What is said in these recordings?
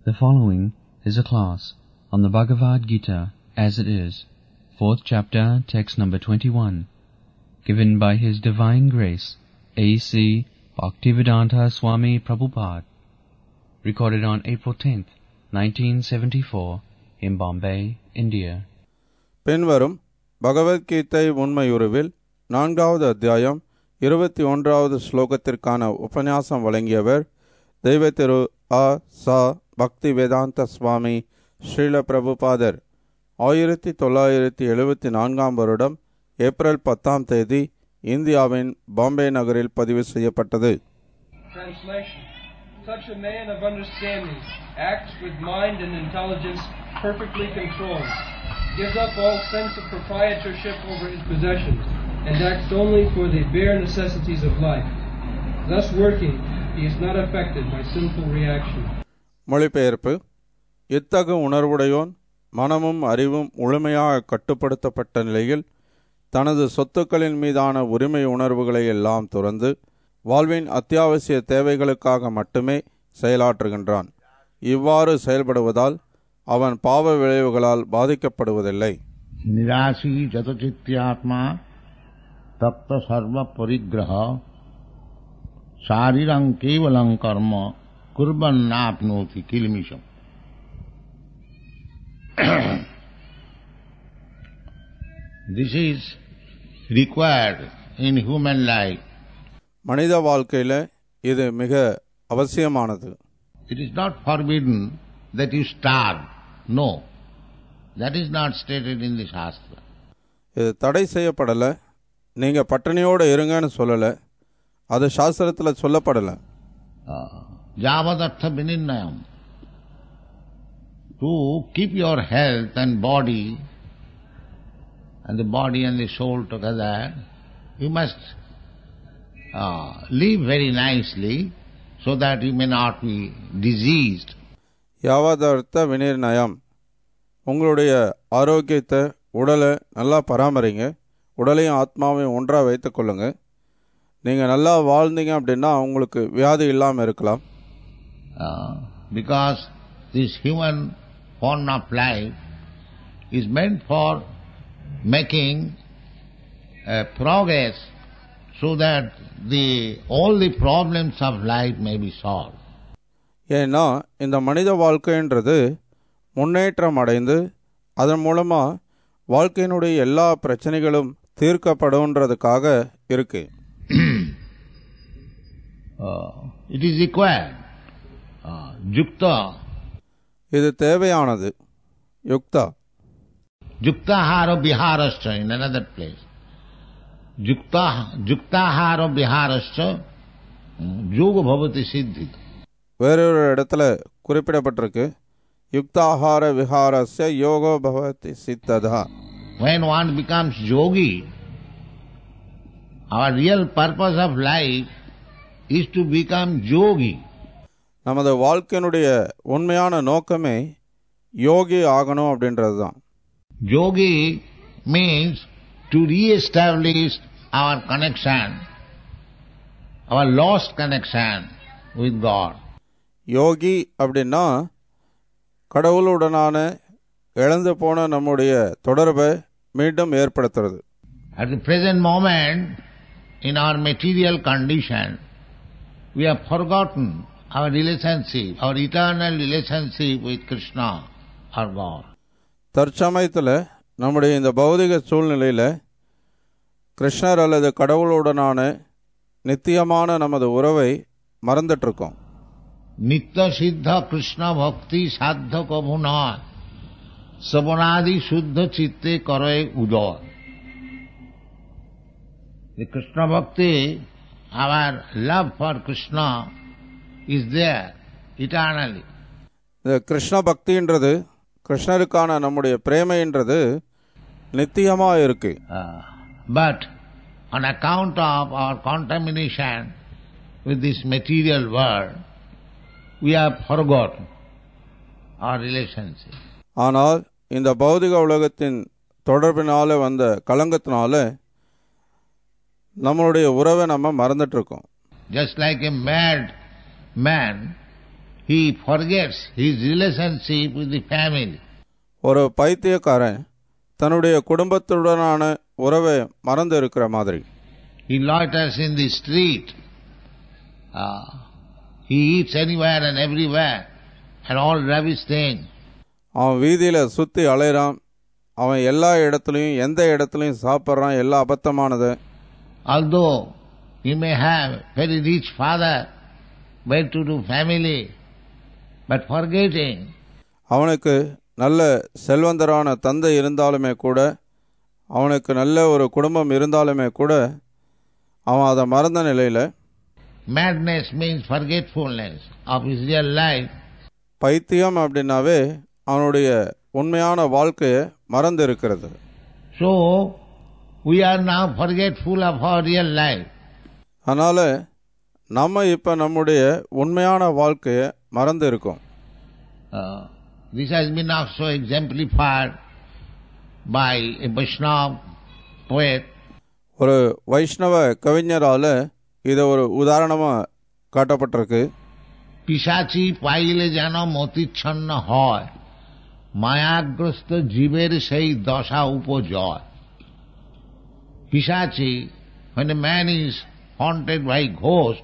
The following is a class on the Bhagavad Gita as it is, fourth chapter, text number 21, given by His Divine Grace, A.C. Bhaktivedanta Swami Prabhupada, recorded on April 10th, 1974, in Bombay, India. பின்வரும் பகவத்கீதை உண்மையுருவில் நான்காவது அத்தியாயம் இருபத்தி ஒன்றாவது ஸ்லோகத்திற்கான உபன்யாசம் வழங்கியவர் தெய்வ திரு அ ச பக்தி வேதாந்த சுவாமி ஸ்ரீல பிரபுபாதர் ஆயிரத்தி தொள்ளாயிரத்தி எழுபத்தி நான்காம் வருடம் ஏப்ரல் பத்தாம் தேதி இந்தியாவின் பாம்பே நகரில் பதிவு செய்யப்பட்டது Translation Such a man of understanding acts with mind and intelligence perfectly controlled, gives up all sense of proprietorship over his possessions, and acts only for the bare necessities of life. Thus working, he is not affected by sinful reaction. மொழிபெயர்ப்பு இத்தகு உணர்வுடையோன் மனமும் அறிவும் முழுமையாக கட்டுப்படுத்தப்பட்ட நிலையில் தனது சொத்துக்களின் மீதான உரிமை உணர்வுகளை எல்லாம் துறந்து வாழ்வின் அத்தியாவசிய தேவைகளுக்காக மட்டுமே செயலாற்றுகின்றான் இவ்வாறு செயல்படுவதால் அவன் பாவ விளைவுகளால் பாதிக்கப்படுவதில்லை निराशी चतचित्यात्मा तप्त सर्व परिग्रह शारीरं केवलं कर्म कुर्वन्नाप्नोति किलमिषम् This is required in human life. மனித வாழ்க்கையில இது மிக அவசியமானது It is not forbidden that you starve. No. That is not stated in the Shastra. இது தடை செய்யப்படலை நீங்க பட்டினியோடு இருங்கன்னு சொல்லலை அது சாஸ்திரத்தில் சொல்லப்படலை Javadartha vininayam. To keep your health and body and the body and the soul together, you must uh, live very nicely so that you may not be diseased. யாவதர்த்த விநிர்ணயம் உங்களுடைய ஆரோக்கியத்தை உடலை நல்லா பராமரிங்க உடலையும் ஆத்மாவையும் ஒன்றாக வைத்துக்கொள்ளுங்க நீங்கள் நல்லா வாழ்ந்தீங்க அப்படின்னா உங்களுக்கு வியாதி இல்லாமல் இருக்கலாம் Uh, because this human form of life is meant for making uh, progress so that the all the problems of life may be solved. ஏன்னா இந்த மனித வாழ்க்கைன்றது முன்னேற்றம் அடைந்து அதன் மூலமாக வாழ்க்கையினுடைய எல்லா பிரச்சனைகளும் தீர்க்கப்படும்ன்றதுக்காக இருக்கு Uh, it is required. Uh, Jukta, இது தேவையானது யுக்தா Juktahara Viharascha in another place. Jukta, Juktahara Viharascha Yoga Bhavati Siddhi. வேறொரு இடத்துல குறிப்பிடப்பட்டிருக்கு யுக்தாஹார விஹாரஸ்ய யோகோ பவதி சித்ததா When one becomes yogi, our real purpose of life is to become yogi. நமது வாழ்க்கையினுடைய உண்மையான நோக்கமே யோகி ஆகணும் அப்படின்றது தான் Yogi means to re-establish our connection, our lost connection with God. யோகி அப்படின்னா கடவுளுடனான இழந்து போன நம்முடைய தொடர்பை மீண்டும் ஏற்படுத்துறது At the present moment, in our material condition, we have forgotten our relationship, our eternal relationship with Krishna, our God. தற்சமயத்தில் நம்முடைய இந்த பௌதிக சூழ்நிலையில் கிருஷ்ணர் அல்லது கடவுளுடனான நித்தியமான நமது உறவை மறந்துட்டுருக்கோம் नित्य सिद्ध कृष्ण भक्ति साध्य कभु न सवनादि शुद्ध चित्ते करे उदय The Krishna bhakti, our love for Krishna is there eternally. இந்த கிருஷ்ண பக்தின்றது கிருஷ்ணருக்கான நம்முடைய பிரேமைன்றது நித்தியமாக இருக்கு Uh, but on account of our contamination with this material world, we have forgotten our relationship. ஆனால் இந்த பௌதிக உலகத்தின் தொடர்பினால வந்த கலங்கத்தினால நம்மளுடைய உறவை நம்ம மறந்துட்டு இருக்கோம் Just like a mad man he forgets his relationship with the family. ஒரு பைத்தியக்காரன் தன்னுடைய குடும்பத்துடனான உறவை மறந்து இருக்கிற மாதிரி He loiters in the street. Ah, he eats anywhere and everywhere and all rubbish things. அவன் வீதியில சுத்தி அலைறான் அவன் எல்லா இடத்துலையும் எந்த இடத்துலையும் சாப்பிட்றான் எல்லா அபத்தமானது Although he may have very rich father, well-to-do family, but forgetting அவனுக்கு நல்ல செல்வந்தரான தந்தை இருந்தாலுமே கூட அவனுக்கு நல்ல ஒரு குடும்பம் இருந்தாலுமே கூட அவன் அதை மறந்த நிலையில madness means forgetfulness of his real life. பைத்தியம் அப்படின்னாவே அவனுடைய உண்மையான வாழ்க்கையை மறந்து இருக்கிறது So, we are now forgetful of our real life. அதனால நம்ம இப்ப நம்முடைய உண்மையான வாழ்க்கையை மறந்து இருக்கோம் Uh, this has been also exemplified by a Vaishnava poet ஒரு வைஷ்ணவ கவிஞரால இதை ஒரு உதாரணமா காட்டப்பட்டிருக்கு পিসাচি পাইলে যেন মতিচ্ছন্ন হয় মায়াগ্রস্ত জীবের সেই দশা উপজয় পিসাচি when a man is haunted by ghost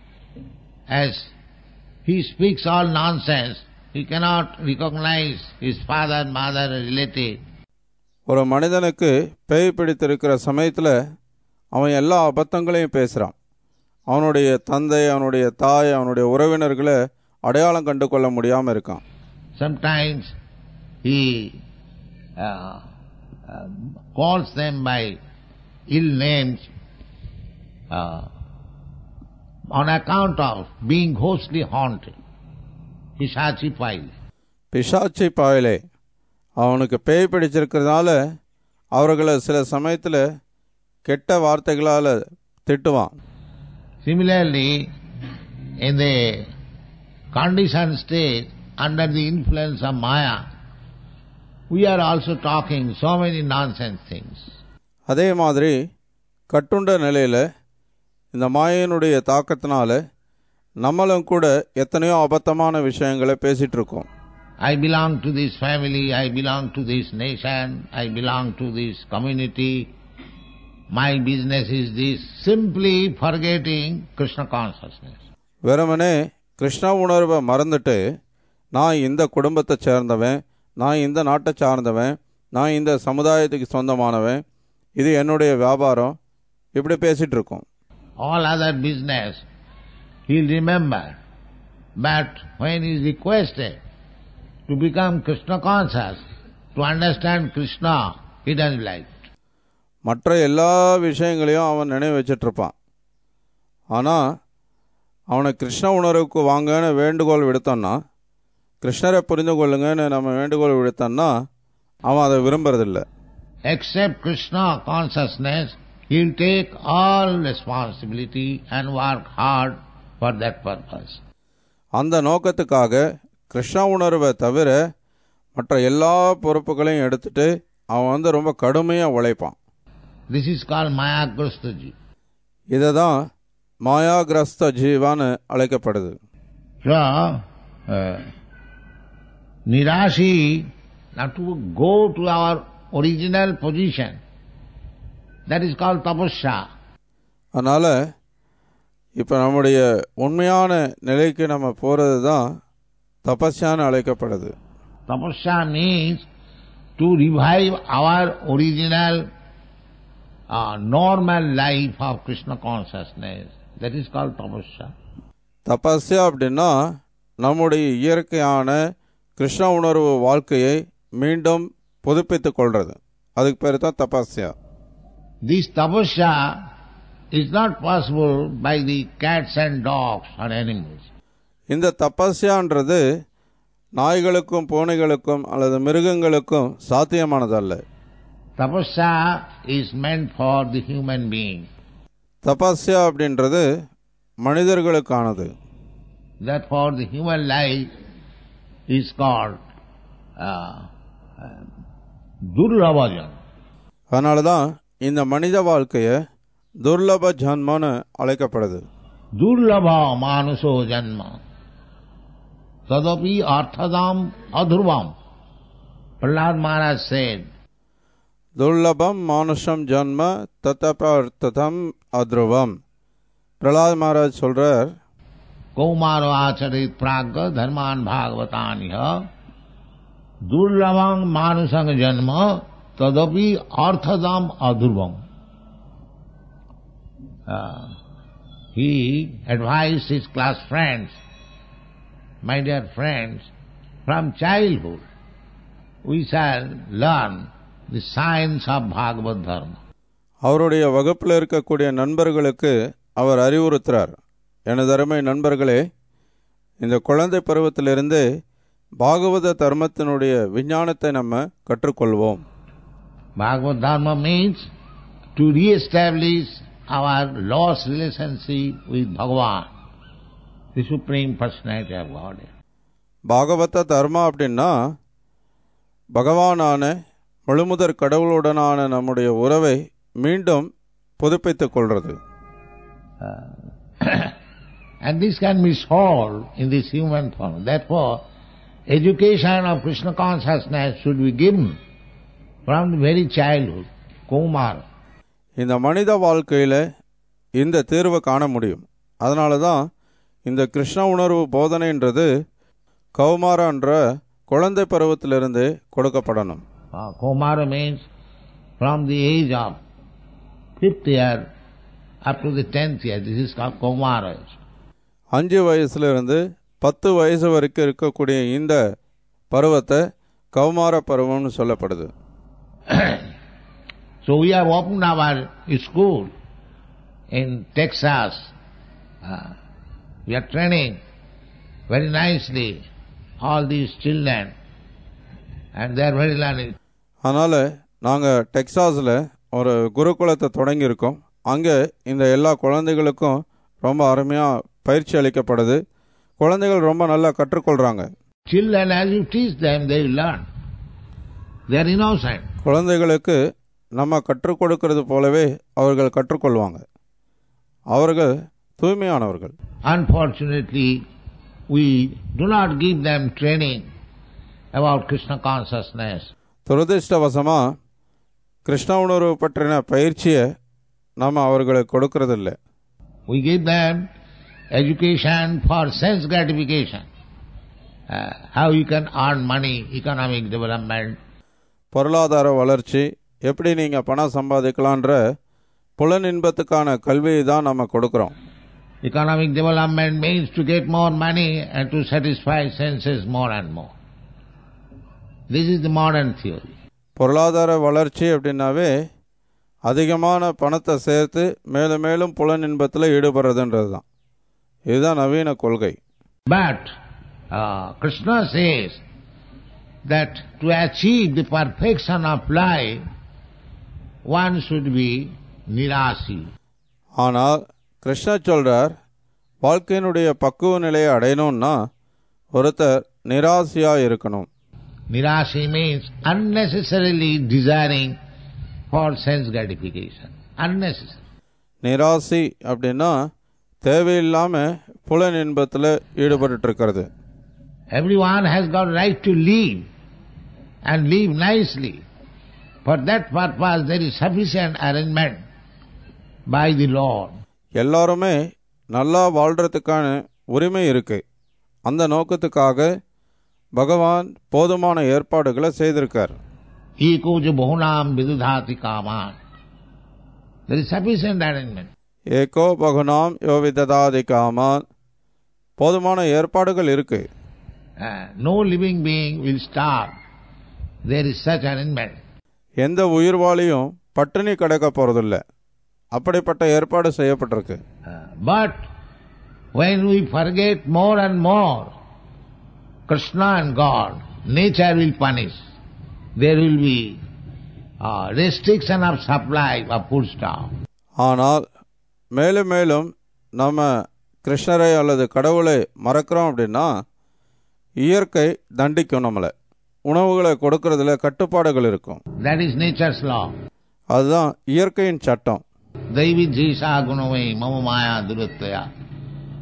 as he speaks all nonsense he cannot recognize his father mother relative ஒரு மனிதனுக்கு பேய் பிடித்திருக்கிற சமயத்தில் அவன் எல்லா அபத்தங்களையும் பேசுகிறான் அவனுடைய தந்தை அவனுடைய தாய் அவனுடைய உறவினர்களை அடையாளம் கண்டு கொள்ள முடியாமல் இருக்கான் sometimes he uh, uh, calls them by ill names uh, on account of being ghostly haunted. Pisachi Pail. பிசாச்சி பாயலே அவனுக்கு பேய் பிடிச்சிருக்கிறதுனால அவர்களை சில சமயத்தில் கெட்ட வார்த்தைகளால் திட்டுவான் Similarly, in the conditioned state, under the influence of Maya, we are also talking so many nonsense things. அதே மாதிரி கட்டுண்ட நிலையில் இந்த மாயனுடைய தாக்கத்தினால நம்மளும் கூட எத்தனையோ அபத்தமான விஷயங்களை பேசிட்டு இருக்கோம் I belong to this family, I belong to this nation, I belong to this community, my business is this, simply forgetting Krishna consciousness. வெறுமனே கிருஷ்ண உணர்வை மறந்துட்டு நான் இந்த குடும்பத்தை சேர்ந்தவன் நான் இந்த நாட்டை சார்ந்தவன் நான் இந்த சமுதாயத்துக்கு சொந்தமானவன் இது என்னுடைய வியாபாரம் இப்படி பேசிட்டு இருக்கோம் All other business he'll remember, but when he is requested to become Krishna conscious, to understand Krishna, he doesn't like it. மற்ற எல்லா விஷயங்களையும் அவன் நினைவு வச்சிட்டு இருப்பான் ஆனால் அவனை கிருஷ்ண உணர்வுக்கு வாங்கன்னு வேண்டுகோள் விடுத்தோன்னா கிருஷ்ணரை புரிந்து கொள்ளுங்கன்னு நம்ம வேண்டுகோள் விடுத்தோன்னா அவன் அதை விரும்புறதில்லை Accept Krishna consciousness, he'll take all responsibility and work hard for that purpose. அந்த நோக்கத்துக்காக கிருஷ்ண உணர்வை தவிர மற்ற எல்லா பொறுப்புகளையும் எடுத்துட்டு அவன் வந்து ரொம்ப கடுமையாக உழைப்பான் This is called Mayagrastaji. இதை தான் மாயாகிரஸ்த ஜீவான்னு அழைக்கப்படுது So, uh, Nirashi, now to go to our original position, that is called tapasya. அதனால் இப்போ நம்முடைய உண்மையான நிலைக்கு நம்ம போகிறது தான் தபஸ்யான்னு அழைக்கப்படுது Tapasya means to revive our original uh, normal life of Krishna consciousness. That is called tapasya. தபஸ்யா அப்படின்னா நம்முடைய இயற்கையான கிருஷ்ண உணர்வு வாழ்க்கையை மீண்டும் புதுப்பித்துக் கொள்றது அதுக்கு பேர் தான் தபஸ்யா This tapasya is not possible by the cats and dogs or animals. இந்த தபஸ்யான்றது நாய்களுக்கும் பூனைகளுக்கும் அல்லது மிருகங்களுக்கும் சாத்தியமானதல்ல Tapasya is meant for the human being. தபஸ்யா அப்படின்றது மனிதர்களுக்கானது Therefore, the human life is called uh, uh, Durlavajan. அதனால தான் இந்த மனித வாழ்க்கையை துர்லப ஜன்மன்னு அழைக்கப்படுது Durlabha Manuso Janma. tadapi arthadam adhruvam. Prahlad Maharaj said, துர்லபம் மானுஷம் ஜன்ம தத்தபர்த்ததம் அத்ருவம் பிரலாத் மகாராஜ் சொல்றார் Kaumaro acharit pragga dharman bhagavataniha durlavang manusang janma tadapi arthadam adhruvam. Uh, he advised his class friends, my dear friends, from childhood we shall learn the science of Bhagavad Dharma. அவருடைய வகுப்பில் இருக்கக்கூடிய நண்பர்களுக்கு அவர் அறிவுறுத்துறார் எனது அருமை நண்பர்களே இந்த குழந்தை பருவத்திலிருந்து பாகவத தர்மத்தினுடைய விஞ்ஞானத்தை நம்ம கற்றுக்கொள்வோம் Bhagavad Dharma means to re-establish our lost relationship with Bhagavan, the Supreme Personality of Godhead. பாகவத தர்மா அப்படின்னா பகவானான முழுமுதற் கடவுளுடனான நம்முடைய உறவை மீண்டும் புதுப்பித்துக் கொள்றது and this can be solved in this human form. Therefore, education of Krishna consciousness should be given from the very childhood, Kumar. இந்த மனித வாழ்க்கையில் இந்த தீர்வை காண முடியும் அதனால தான் இந்த கிருஷ்ண உணர்வு போதனைன்றது கௌமாரன்ற குழந்தை பருவத்திலிருந்து கொடுக்கப்படணும் Uh, Kumara means from the age of fifth year up to the tenth year. This is called Kumara. அஞ்சு வயசுலேருந்து பத்து வயசு வரைக்கும் இருக்கக்கூடிய இந்த பருவத்தை கௌமார பருவம்னு சொல்லப்படுது So we have opened our school in Texas. Uh, we are training very nicely all these children and they are very learning. அதனால் நாங்கள் டெக்சாஸில் ஒரு குருகுலத்தை தொடங்கியிருக்கோம் அங்கே இந்த எல்லா குழந்தைகளுக்கும் ரொம்ப அருமையாக பயிற்சி அளிக்கப்படுது குழந்தைகள் ரொம்ப நல்லா கற்றுக்கொள்கிறாங்க Children, as you teach them, they will learn. They are innocent. குழந்தைகளுக்கு நம்ம கற்றுக் கொடுக்கிறது போலவே அவர்கள் கற்றுக்கொள்வாங்க அவர்கள் தூய்மையானவர்கள் Unfortunately, we do not give them training about Krishna consciousness. துரதிர்ஷ்டவசமாக கிருஷ்ண உணர்வு பற்றின பயிற்சியை நம்ம அவர்களுக்கு கொடுக்கறதில்ல We give them education for sense gratification. Uh, how you can earn money, economic development. பொருளாதார வளர்ச்சி எப்படி நீங்கள் பணம் சம்பாதிக்கலான்ற புலன் இன்பத்துக்கான கல்வியை தான் நம்ம கொடுக்குறோம் Economic development means to get more money and to satisfy senses more and more. This is the modern theory. பொருளாதார வளர்ச்சி அப்படின்னாவே அதிகமான பணத்தை சேர்த்து மேலும் மேலும் புலன் இன்பத்தில் ஈடுபடுறதுன்றது தான் இதுதான் நவீன கொள்கை But uh, Krishna says that to achieve the perfection of life, one should be nirasi. ஆனால் கிருஷ்ணா சொல்றார் வாழ்க்கையினுடைய பக்குவ நிலையை அடையணும்னா ஒருத்தர் நிராசையாக இருக்கணும் Nirasi means unnecessarily desiring for sense gratification. Unnecessary. நிராசி அப்படின்னா தேவையில்லாமல் புலன் இன்பத்தில் ஈடுபட்டு இருக்கிறது Everyone has got right to live and live nicely. For that purpose there is sufficient arrangement by the Lord. எல்லாருமே நல்லா வாழ்கிறதுக்கான உரிமை இருக்கு அந்த நோக்கத்துக்காக பகவான் போதுமான ஏற்பாடுகளை செய்திருக்கார் Eko jo bahunam vidudhati kaman. There is sufficient arrangement. ஏகோ பகுனாம் யோவிததாதி காமான் போதுமான ஏற்பாடுகள் இருக்கு Uh, no living being will starve. There is such arrangement. எந்த உயிர்வாளியும் பட்டினி கிடக்க போறதில்ல அப்படிப்பட்ட ஏற்பாடு செய்யப்பட்டிருக்கு Uh, but when we forget more and more Krishna and God, nature will punish. There will be uh, restriction of supply of food stuff. ஆனால் மேலும் மேலும் நம்ம கிருஷ்ணரை அல்லது கடவுளை மறக்கிறோம் அப்படின்னா இயற்கை தண்டிக்கும் நம்மளை உணவுகளை கொடுக்கறதுல கட்டுப்பாடுகள் இருக்கும் That is nature's law. அதுதான் இயற்கையின் சட்டம் Daivi jisa gunavai mama maya durataya.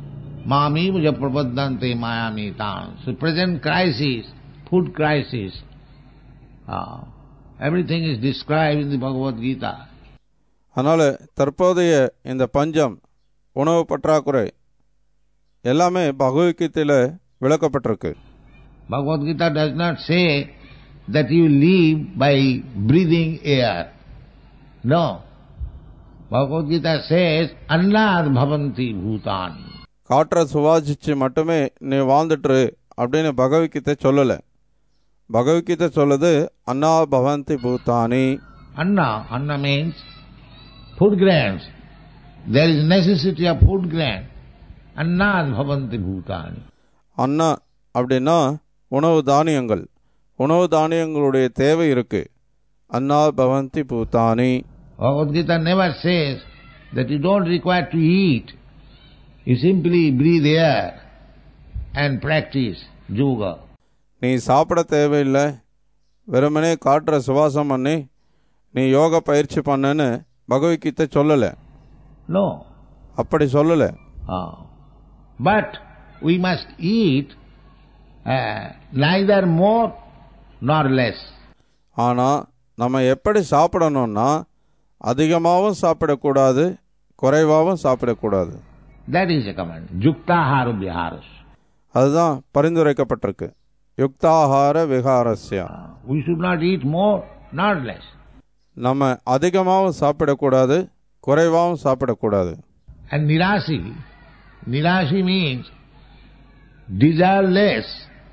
mami muja prapaddante mayamitan. So present crisis, food crisis, uh, everything is described in the Bhagavad Gita. அதனால் தற்போதைய இந்த பஞ்சம் உணவு பற்றாக்குறை எல்லாமே பகவத்கீதையில் விளக்கப்பட்டிருக்கு Bhagavad Gita does not say that you live by breathing air. No. Bhagavad Gita says, Annad bhavanti bhutan. காற்றை சுவாசிச்சு மட்டுமே நீ வாழ்ந்துட்டுரு அப்படின்னு பகவத்கீதை சொல்லலை பகவத்கீதை சொல்லுது அன்னா பவந்தி பூத்தானி Anna, Anna means food grains. There is necessity of food grain. Annad bhavanti bhutani. அன்னா அப்படின்னா உணவு தானியங்கள் உணவு தானியங்களுடைய தேவை இருக்கு அன்னா பவந்தி பூத்தானி Bhagavad Gita never says that you don't require to eat. You simply breathe air and practice yoga. நீ சாப்பிட தேவையில்லை வெறுமனே காற்றை சுவாசம் பண்ணி நீ யோக பயிற்சி பண்ணுன்னு பகவத்கீதை சொல்லலை No. அப்படி சொல்லலை Ah. But we must eat uh, neither more nor less. ஆனால் நம்ம எப்படி சாப்பிடணும்னா அதிகமாகவும் சாப்பிடக்கூடாது குறைவாகவும் சாப்பிடக்கூடாது That is a command. Juktahara viharas. அதுதான் பரிந்துரைக்கப்பட்டிருக்கு யுக்தாகார விகாரஸ்யா We should not eat more nor less. நம்ம அதிகமாகவும் சாப்பிடக்கூடாது குறைவாகவும் சாப்பிடக்கூடாது And nirasi, nirasi means desireless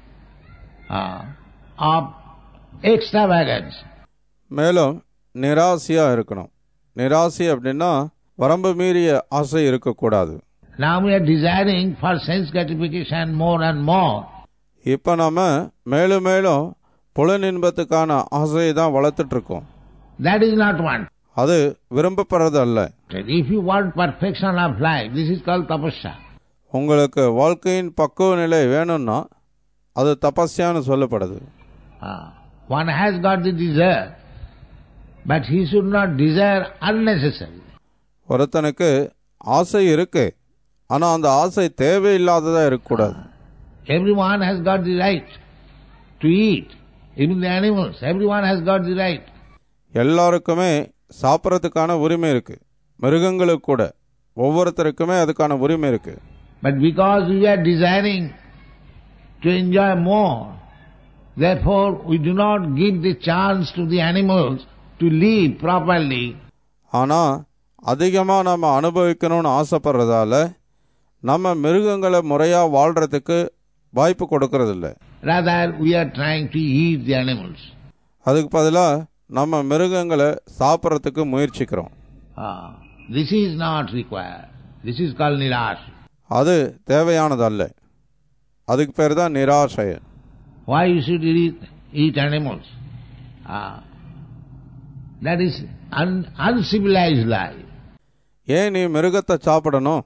uh, of extravagance. மேலும் நிராசையாக இருக்கணும் நிராசை அப்படின்னா வரம்பு மீறிய ஆசை இருக்கக்கூடாது Now we are desiring for sense gratification more and more. இப்போ நம்ம மேலும் மேலும் புலன் இன்பத்துக்கான ஆசையை தான் வளர்த்துட்டு இருக்கோம் That is not one. அது விரும்பப்படுறது அல்ல If you want perfection of life, this is called tapasya. உங்களுக்கு வாழ்க்கையின் பக்குவ நிலை வேணும்னா அது தபஸ்யான்னு சொல்லப்படுது Ah, one has got the desire, but he should not desire unnecessary. ஒருத்தனுக்கு ஆசை இருக்கு ஆனா அந்த ஆசை தேவையில்லாததா இருக்கக்கூடாது Everyone has got the right to eat. Even the animals, everyone has got the right. எல்லாருக்குமே சாப்பிட்றதுக்கான உரிமை இருக்கு மிருகங்களுக்கு கூட ஒவ்வொருத்தருக்குமே அதுக்கான உரிமை இருக்கு But because we are desiring to enjoy more, therefore we do not give the chance to the animals to live properly. ஆனா அதிகமா நம்ம அனுபவிக்கணும்னு ஆசைப்படுறதால நம்ம மிருகங்களை முறையா வாழ்றதுக்கு வாய்ப்பு கொடுக்கறதில்ல Rather, we are trying to eat the animals. அதுக்கு பதிலா நம்ம மிருகங்களை சாப்பிட்றதுக்கு முயற்சிக்கிறோம் Ah, this is not required. This is called nirash. அது தேவையானதல்ல அதுக்கு பேர் தான் நிராசை Why you should eat, eat animals? Ah, that is un, uncivilized life. ஏன் நீ மிருகத்தை சாப்பிடணும்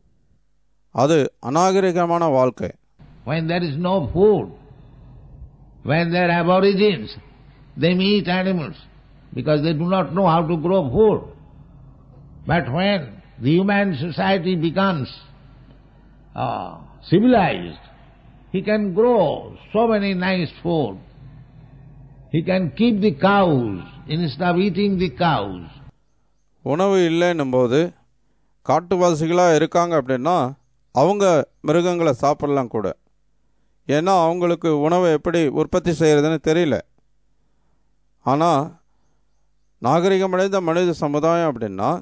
அது அநாகரிகமான வாழ்க்கை When there is no food, when they are aborigines, they eat animals because they do not know how to grow food. But when the human society becomes uh, civilized, he can grow so many nice food. He can keep the cows instead of eating the cows. உணவு இல்லைன்னும் போது காட்டுவாசிகளாக இருக்காங்க அப்படின்னா அவங்க மிருகங்களை சாப்பிடலாம் கூட ஏன்னா அவங்களுக்கு உணவை எப்படி உற்பத்தி செய்கிறதுன்னு தெரியல ஆனால் நாகரிகமடைந்த மனித சமுதாயம் அப்படின்னா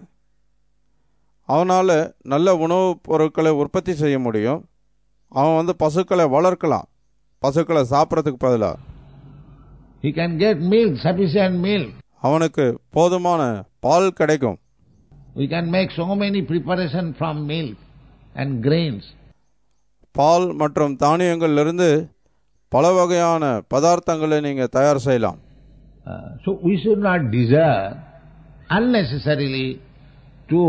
அவனால் நல்ல உணவுப் பொருட்களை உற்பத்தி செய்ய முடியும் அவன் வந்து பசுக்களை வளர்க்கலாம் பசுக்களை சாப்பிட்றதுக்கு பதிலாக He can get milk, sufficient milk. அவனுக்கு போதுமான பால் கிடைக்கும் We can make so many preparation from milk and grains. பால் மற்றும் தானியங்கள்லேருந்து பல வகையான பதார்த்தங்களை நீங்கள் தயார் செய்யலாம் Uh, so we should not desire unnecessarily to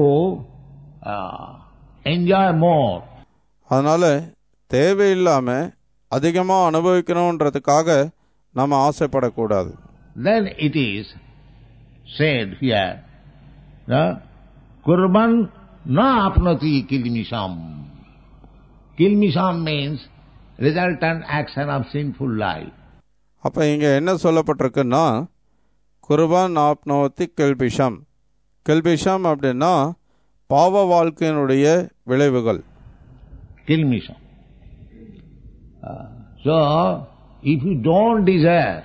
uh, enjoy more. அதனால் தேவையில்லாமல் அதிகமாக அனுபவிக்கணுன்றதுக்காக நம்ம ஆசைப்படக்கூடாது Then it is said here, uh, kurban na apnati kilmisham. Kilmisham means resultant action of sinful life. அப்போ இங்கே என்ன சொல்லப்பட்டிருக்குன்னா குர்பான் ஆப்னோத்தி கெல்பிஷம் கெல்பிஷம் அப்படின்னா பாவ வாழ்க்கையினுடைய விளைவுகள் Kilmisham. Uh, so, if you don't desire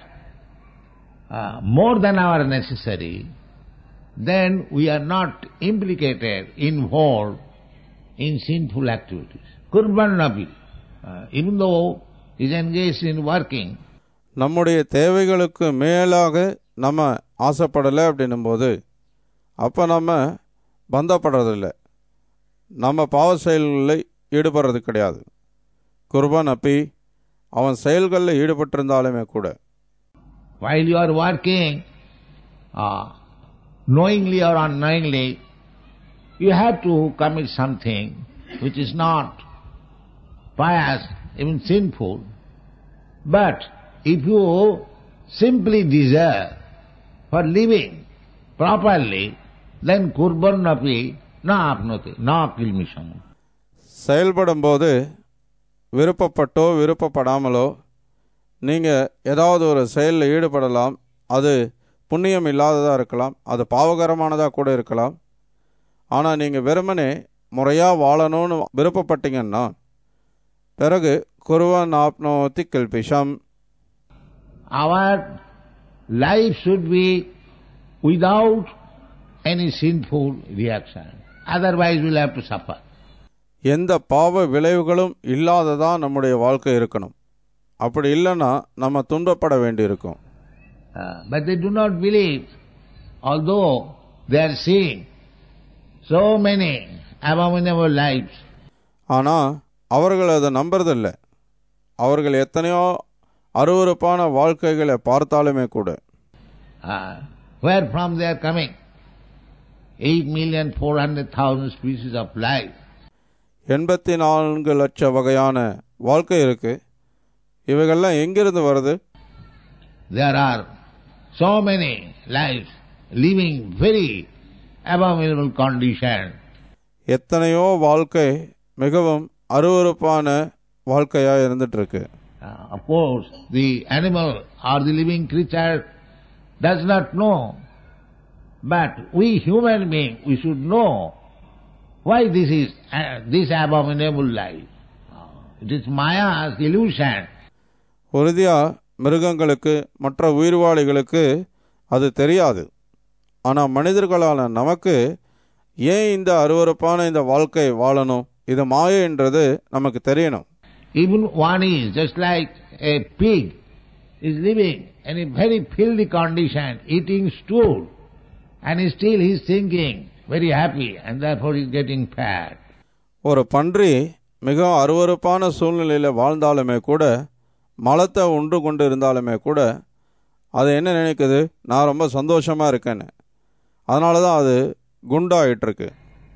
uh, more than our necessary, then we are not implicated, involved in sinful activities. Kurban Nabi, uh, even though he is engaged in working, நம்முடைய தேவைகளுக்கு மேலாக நம்ம ஆசைப்படலை அப்படின்னும்போது அப்போ நம்ம பந்தப்படுறதில்லை நம்ம பாவ செயல்களில் ஈடுபடுறது கிடையாது குர்பான் அப்பி அவன் செயல்களில் ஈடுபட்டிருந்தாலுமே கூட while you are working, uh, knowingly or unknowingly, you have to commit something which is not pious, even sinful. But if you simply desire for living properly, then kurban napi na apnoti, na kilmisham. செயல்படும்போது விருப்பப்பட்டோ விருப்பப்படாமலோ நீங்கள் ஏதாவது ஒரு செயலில் ஈடுபடலாம் அது புண்ணியம் இல்லாததாக இருக்கலாம் அது பாவகரமானதாக கூட இருக்கலாம் ஆனால் நீங்கள் வெறுமனே முறையாக வாழணும்னு விருப்பப்பட்டீங்கன்னா பிறகு குருவன் ஆப்னோத்தி கில்பிஷம் Our life should be without any sinful reaction. Otherwise we'll have to suffer. எந்த பாவ விளைவுகளும் இல்லாததான் நம்முடைய வாழ்க்கை இருக்கணும் அப்படி இல்லைன்னா நம்ம துன்பப்பட வேண்டியிருக்கும் Uh, but they do not believe, although they are seeing so many abominable lives, ஆனால் அவர்கள் அதை நம்புறதில்ல அவர்கள் எத்தனையோ அருவருப்பான வாழ்க்கைகளை பார்த்தாலுமே கூட uh, where from they are coming? Eight million four hundred thousand species of life. எண்பத்தி நான்கு லட்ச வகையான வாழ்க்கை இருக்கு இவைகள்லாம் எங்கிருந்து வருது There are so many lives living very abominable condition. எத்தனையோ வாழ்க்கை மிகவும் அருவருப்பான வாழ்க்கையாக இருந்துட்டு இருக்கு Uh, of course, the animal or the living creature does not know. But we human beings, we should know why this is uh, this abominable life. Uh, It is Maya's illusion. உறுதியாக மிருகங்களுக்கு மற்ற உயிர்வாளிகளுக்கு அது தெரியாது ஆனால் மனிதர்களான நமக்கு ஏன் இந்த அருவருப்பான இந்த வாழ்க்கை வாழணும் இது மாயன்றது நமக்கு தெரியணும் Even one is just like a pig is living in a very filthy condition, eating stool, and still he is thinking very happy, and therefore he is getting fat. ஒரு பன்றி மிக அருவருப்பான சூழ்நிலையில் வாழ்ந்தாலுமே கூட மலத்தை உண்டு கொண்டு இருந்தாலுமே கூட அது என்ன நினைக்குது நான் ரொம்ப சந்தோஷமாக இருக்கேன்னு அதனால தான் அது குண்டாயிட்டிருக்கு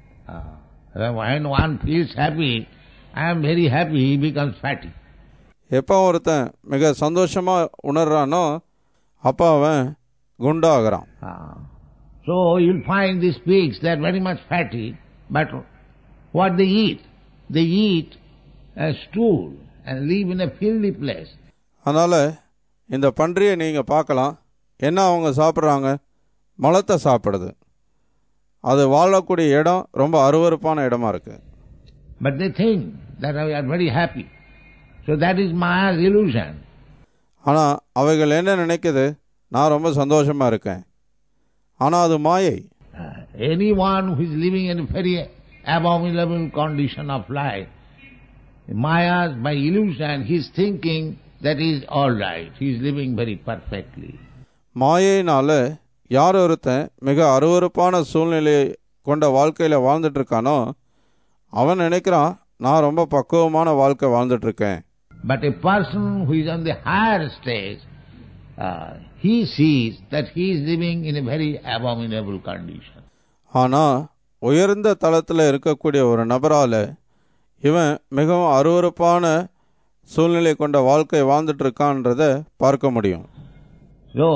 Uh, when one feels happy, I am very happy, he becomes fatty. எப்போ ஒருத்தன் மிக சந்தோஷமாக உணர்றானோ அப்போ அவன் குண்டாகிறான் Uh, so you'll find these pigs, they are very much fatty, but what they eat? They eat a stool and live in a filthy place. அதனால் இந்த பன்றியை நீங்கள் பார்க்கலாம் என்ன அவங்க சாப்பிட்றாங்க மலத்தை சாப்பிடுது அது வாழக்கூடிய இடம் ரொம்ப அருவருப்பான இடமா இருக்குது But they think that we are very happy. So that is Maya's illusion. ஆனால் அவைகள் என்ன நினைக்குது நான் ரொம்ப சந்தோஷமாக இருக்கேன் ஆனால் அது மாயை Uh, anyone who is living in a very abominable condition of life, Maya's, by illusion, he is thinking that he is all right. He is living very perfectly. மாயையினால யார் ஒருத்தன் மிக அருவருப்பான சூழ்நிலையை கொண்ட வாழ்க்கையில் வாழ்ந்துட்டு இருக்கானோ அவன் நினைக்கிறான் நான் ரொம்ப பக்குவமான வாழ்க்கை வாழ்ந்துட்டு இருக்கேன் But a person who is on the higher stage, uh, he sees that he is living in a very abominable condition. ஆனால் உயர்ந்த தளத்தில் இருக்கக்கூடிய ஒரு நபரால் இவன் மிகவும் அருவருப்பான சூழ்நிலை கொண்ட வாழ்க்கை வாழ்ந்துட்டு இருக்கான்றத பார்க்க முடியும் So,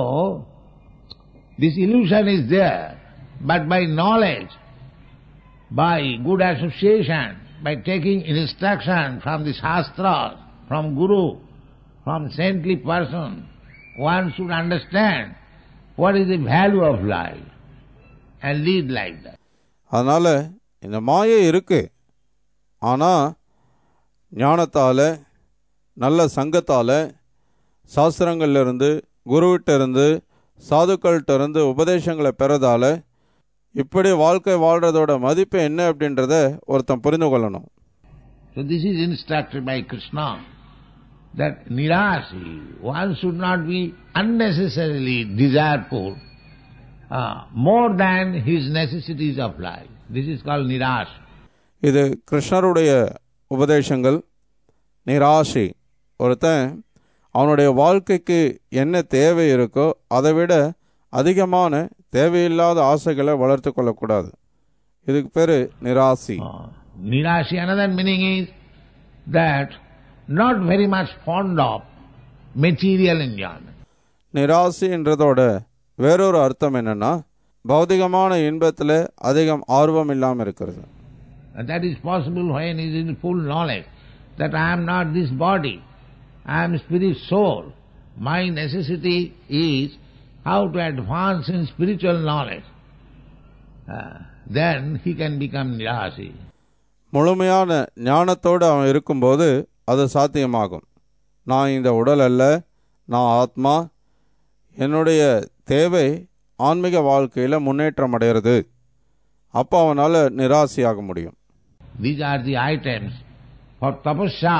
this illusion is there, but by knowledge, by good association, by taking instruction from the Shastra, from Guru, from saintly person, one should understand what is the value of life and lead like that. அதனால் இந்த மாயை இருக்கு ஆனால் ஞானத்தால் நல்ல சங்கத்தால் சாஸ்திரங்கள்லேருந்து குருவிட்ட இருந்து சாதுக்கள்கிட்ட இருந்து உபதேசங்களை பெறதால இப்படி வாழ்க்கை வாழ்கிறதோட மதிப்பு என்ன அப்படின்றத ஒருத்தன் புரிந்து கொள்ளணும் So this is instructed by Krishna that nirasi, one should not be unnecessarily desireful uh, more than his necessities of life. This is called nirasa. இது கிருஷ்ணருடைய உபதேசங்கள் நிராசி ஒருத்தன் அவனுடைய வாழ்க்கைக்கு என்ன தேவை இருக்கோ அதை விட அதிகமான தேவையில்லாத ஆசைகளை வளர்த்து கொள்ளக்கூடாது இதுக்கு பேர் நிராசி Uh, nirasi, another meaning is that not very much fond of material enjoyment. நிராசின்றதோட வேறொரு அர்த்தம் என்னன்னா பௌதிகமான இன்பத்தில் அதிகம் ஆர்வம் இல்லாமல் இருக்கிறது And that is possible when he is in full knowledge that I am not this body, I am spirit soul. My necessity is how to advance in spiritual knowledge. Uh, then he can become nirasi. முழுமையான ஞானத்தோடு அவன் இருக்கும்போது அது சாத்தியமாகும் நான் இந்த உடல் அல்ல நான் ஆத்மா என்னுடைய தேவை ஆன்மீக வாழ்க்கையில் முன்னேற்றம் அடைகிறது அப்போ அவனால் நிராசையாக முடியும் These are the items for tapasya,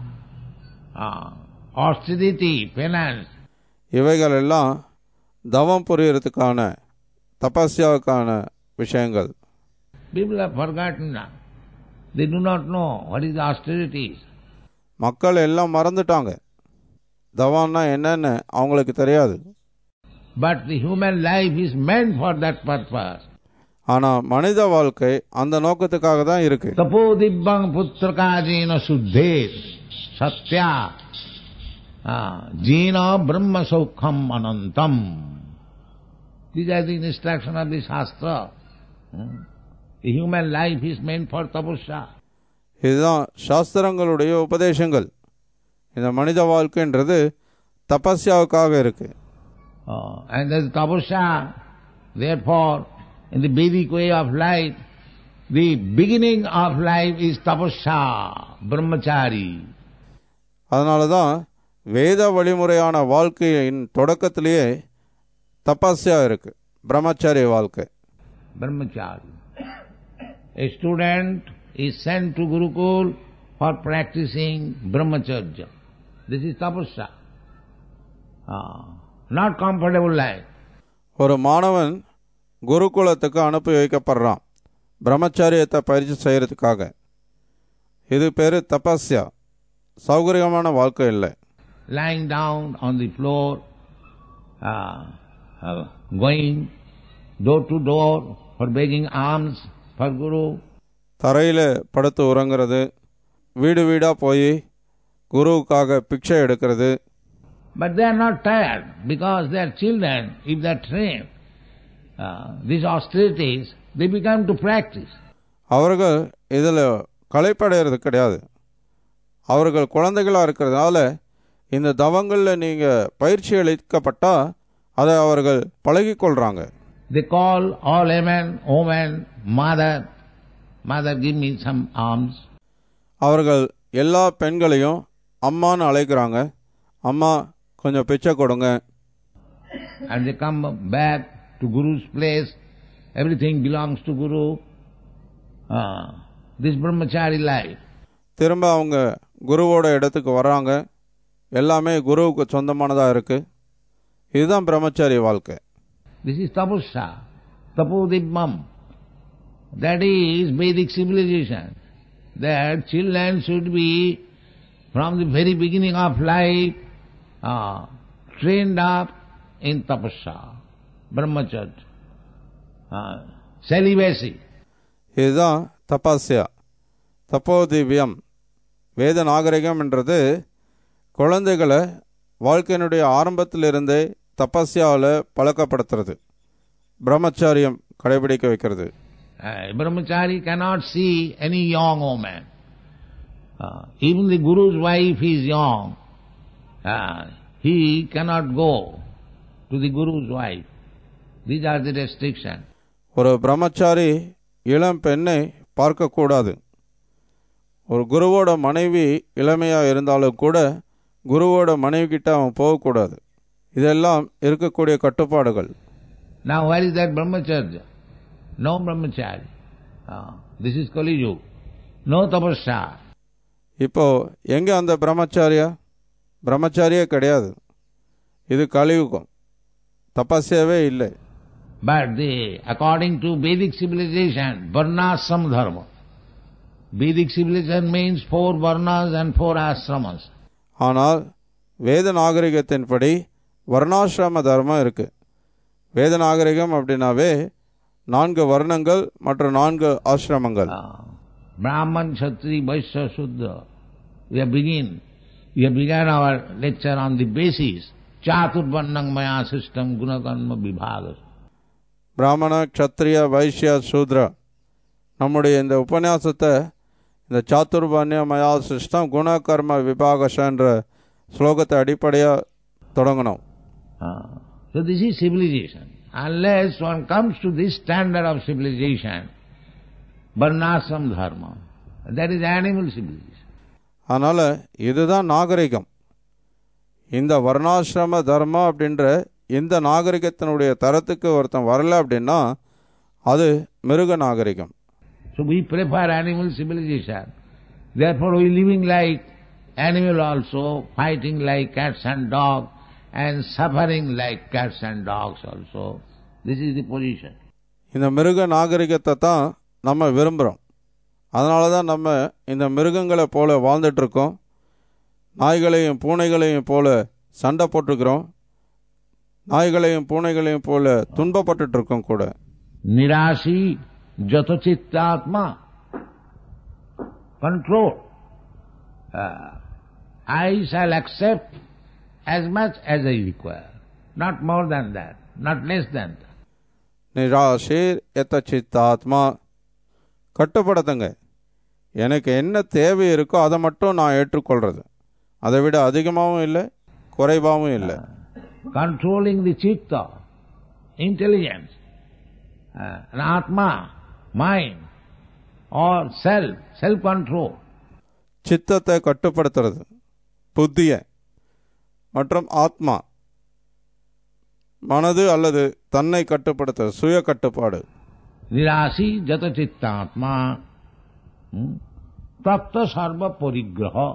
uh, austerity, penance. இவைகள் எல்லாம் தவம் புரியறதுக்கான தபஸ்யாவுக்கான விஷயங்கள் People have forgotten now. They do not know what is austerities. மக்கள் எல்லாம் மறந்துட்டாங்க தவம்னா என்னன்னு அவங்களுக்கு தெரியாது But the human life is meant for that purpose. ஆனால் மனித வாழ்க்கை அந்த நோக்கத்துக்காக தான் இருக்கு तपो दिव्यं पुत्रकाजेन शुद्धे सत्या जीन ब्रह्म सौखम अनंतम These are the instruction of the Shastra. Hmm. The human life is meant for tapasya. இதுதான் சாஸ்திரங்களுடைய உபதேசங்கள் இந்த மனித வாழ்க்கைன்றது தபஸ்யாவுக்காக இருக்கு Uh, and there's tapasya. Therefore, in the Vedic way of life, the beginning of life is tapasya, brahmachari. அதனால தான் வேத வழிமுறையான வாழ்க்கையின் தொடக்கத்திலேயே தபஸ்யா இருக்கு பிரம்மச்சாரிய வாழ்க்கை brahmachari. A student is sent to Gurukul for practicing brahmacharya. This is tapasya. Ah, not comfortable life. ஒரு மாணவன் குருகுலத்துக்கு அனுப்பி வைக்கப்படுறான் பிரம்மச்சாரியத்தை பயிற்சி செய்யறதுக்காக இது பேர் தபஸ்யா சௌகரியமான வாழ்க்கை இல்லை Lying down on the floor, ah, ah, going door to door for begging alms for Guru. தரையில் படுத்து உறங்குறது வீடு வீடாக போய் குருவுக்காக பிக்ஷை எடுக்கிறது But they are not tired because they are children. If they are trained, uh, these austerities, they become to practice. அவர்கள் இதில் களைப்படைகிறது கிடையாது அவர்கள் குழந்தைகளாக இருக்கிறதுனால இந்த தவங்களில் நீங்கள் பயிற்சி அளிக்கப்பட்டால் அதை அவர்கள் பழகிக்கொள்கிறாங்க They call all women, women, mother, mother give me some alms. அவர்கள் எல்லா பெண்களையும் அம்மான்னு அழைக்கிறாங்க அம்மா கொஞ்சம் பிச்சை கொடுங்க And they come back to Guru's place, everything belongs to Guru. Ah, this brahmachari life. திரும்ப அவங்க குருவோட இடத்துக்கு வராங்க எல்லாமே குருவுக்கு சொந்தமானதாக இருக்குது இதுதான் பிரம்மச்சாரி வாழ்க்கை This is tapusya, tapodibbam. That is Vedic civilization. That children should be, from the very beginning of life, uh, trained up in tapasya, brahmacharya, uh, celibacy. இதுதான் தபாஸ்யா தப்போதிவ்யம் வேத நாகரிகம் என்றது குழந்தைகளை வாழ்க்கையினுடைய ஆரம்பத்திலிருந்தே தபஸ்யாவில் பழக்கப்படுத்துறது பிரம்மச்சாரியம் கடைபிடிக்க வைக்கிறது Uh, brahmachari cannot see any young woman. Uh, even the Guru's wife is young. Uh, he cannot go to the Guru's wife. These are the restrictions. ஒரு பிரம்மச்சாரி இளம் பெண்ணை பார்க்கக்கூடாது ஒரு குருவோட மனைவி இளமையாக இருந்தாலும் கூட குருவோட மனைவி கிட்ட அவன் போகக்கூடாது இதெல்லாம் இருக்கக்கூடிய கட்டுப்பாடுகள் Now where is that brahmacharya? No brahmacharya. Uh, this is Kali Yuga. No tapasya. இப்போ எங்கே அந்த பிரம்மச்சாரியா பிரம்மச்சாரியே கிடையாது இது கலியுகம் தபஸ்யாவே இல்லை But the, according to Vedic civilization, Varnasam dharma. Vedic civilization means four varnas and four ashramas. ஆனால் வேத நாகரிகத்தின்படி வர்ணாசிரம தர்மம் இருக்கு வேத நாகரிகம் அப்படின்னாவே நான்கு வர்ணங்கள் மற்றும் நான்கு ஆசிரமங்கள் Uh, Brahman, Kshatri, Vaishya, Shudra. We have begin, we have begun our lecture on the basis Chaturvarnang Maya system Gunakarma Vibhaga. பிராமண க்ஷத்ரிய வைஷ்ய சூத்ர நம்முடைய இந்த உபன்யாசத்தை இந்த சாத்துர்பான்ய மயா சிஸ்டம் குணகர்ம விபாகஷ என்ற ஸ்லோகத்தை அடிப்படையாக தொடங்கணும் Uh, so this is civilization. Unless one comes to this standard of civilization, Varnasam dharma, that is animal civilization. அதனால் இதுதான் நாகரிகம் இந்த வர்ணாசிரம தர்மம் அப்படின்ற இந்த நாகரிகத்தினுடைய தரத்துக்கு ஒருத்தன் வரல அப்படின்னா அது மிருக நாகரிகம் So we prefer animal civilization. Therefore we living like animal also, fighting like cats and dogs, and suffering like cats and dogs also. This is the position. இந்த மிருக நாகரிகத்தை தான் நம்ம விரும்புகிறோம் அதனால தான் நம்ம இந்த மிருகங்களை போல வாழ்ந்துட்டுருக்கோம் நாய்களையும் பூனைகளையும் போல சண்டை போட்டுக்கிறோம் நாய்களையும் பூனைகளையும் போல துன்பப்பட்டுட்டு இருக்கோம் கூட Nirasi jata chittatma. Control. Uh, I shall accept as much as I require. Not more than that, not less than that. நிராசீர் எத்த சித்தாத்மா கட்டுப்படுத்துங்க எனக்கு என்ன தேவை இருக்கோ அதை மட்டும் நான் ஏற்றுக்கொள்றது அதை விட அதிகமாகவும் இல்லை குறைவாகவும் இல்லை controlling the chitta, intelligence, uh, and atma, mind, or self, self-control. சித்தத்தை கட்டுப்படுத்துறது புத்திய மற்றும் ஆத்மா மனது அல்லது தன்னை கட்டுப்படுத்துறது சுய கட்டுப்பாடு Nirasi jata chittatma, hmm, tapta sarva parigraha.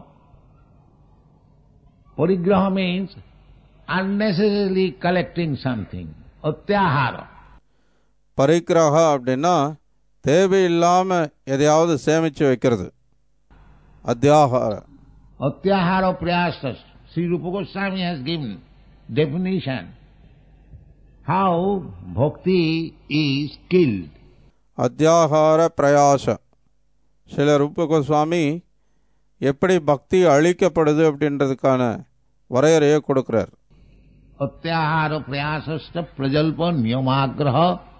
Parigraha means unnecessarily collecting something, atyahara. பரிக்கிரக அப்படின்னா தேவையில்லாம எதையாவது சேமிச்சு வைக்கிறது அத்தியாகார Atyahara prayasas. Sri Rupa Goswami has given definition how bhakti is killed. அத்தியாகார பிரயாச சில ரூப கோஸ்வாமி எப்படி பக்தி அழிக்கப்படுது அப்படின்றதுக்கான வரையறையை கொடுக்கிறார் अत्याहार प्रयासश्च प्रजल्प नियमाग्रह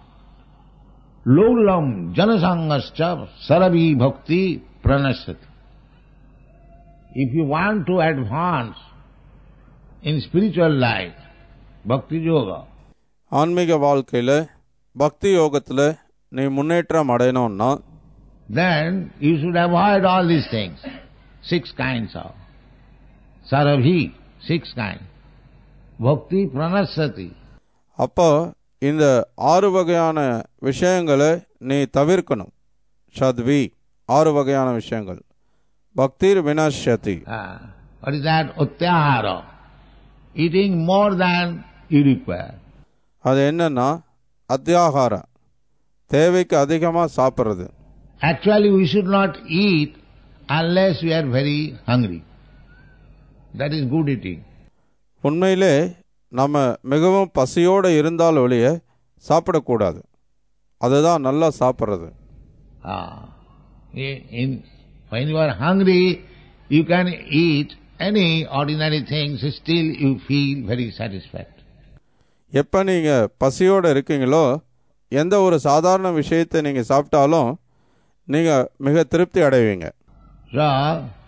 लौलम जनसंगश्च सरवी भक्ति प्रणश्यति If you want to advance in spiritual life, bhakti yoga, ஆன்மீக வாழ்க்கையில் பக்தி யோகத்தில் நீ முன்னேற்றம் அடையணும்னா then you should avoid all these things. Six kinds of sarabhi, six kinds. Bhakti pranasati. அப்போ இந்த ஆறு வகையான விஷயங்களை நீ தவிர்க்கணும் சத்வி ஆறு வகையான விஷயங்கள் பக்திர் வினஷ்யதி Ah, what is that? Utyahara. Eating more than you require. அது என்னன்னா அத்தியாகார தேவைக்கு அதிகமாக சாப்பிட்றது Actually, we should not eat unless we are very hungry. That is good eating. உண்மையிலே நம்ம மிகவும் பசியோடு இருந்தால் ஒழிய சாப்பிடக்கூடாது அதுதான் நல்லா சாப்பிட்றது Ah, in, in, when you are hungry, you can eat any ordinary things, still you feel very satisfied. எப்போ நீங்கள் பசியோடு இருக்கீங்களோ எந்த ஒரு சாதாரண விஷயத்தை நீங்கள் சாப்பிட்டாலும் நீங்கள் மிக திருப்தி அடைவீங்க So,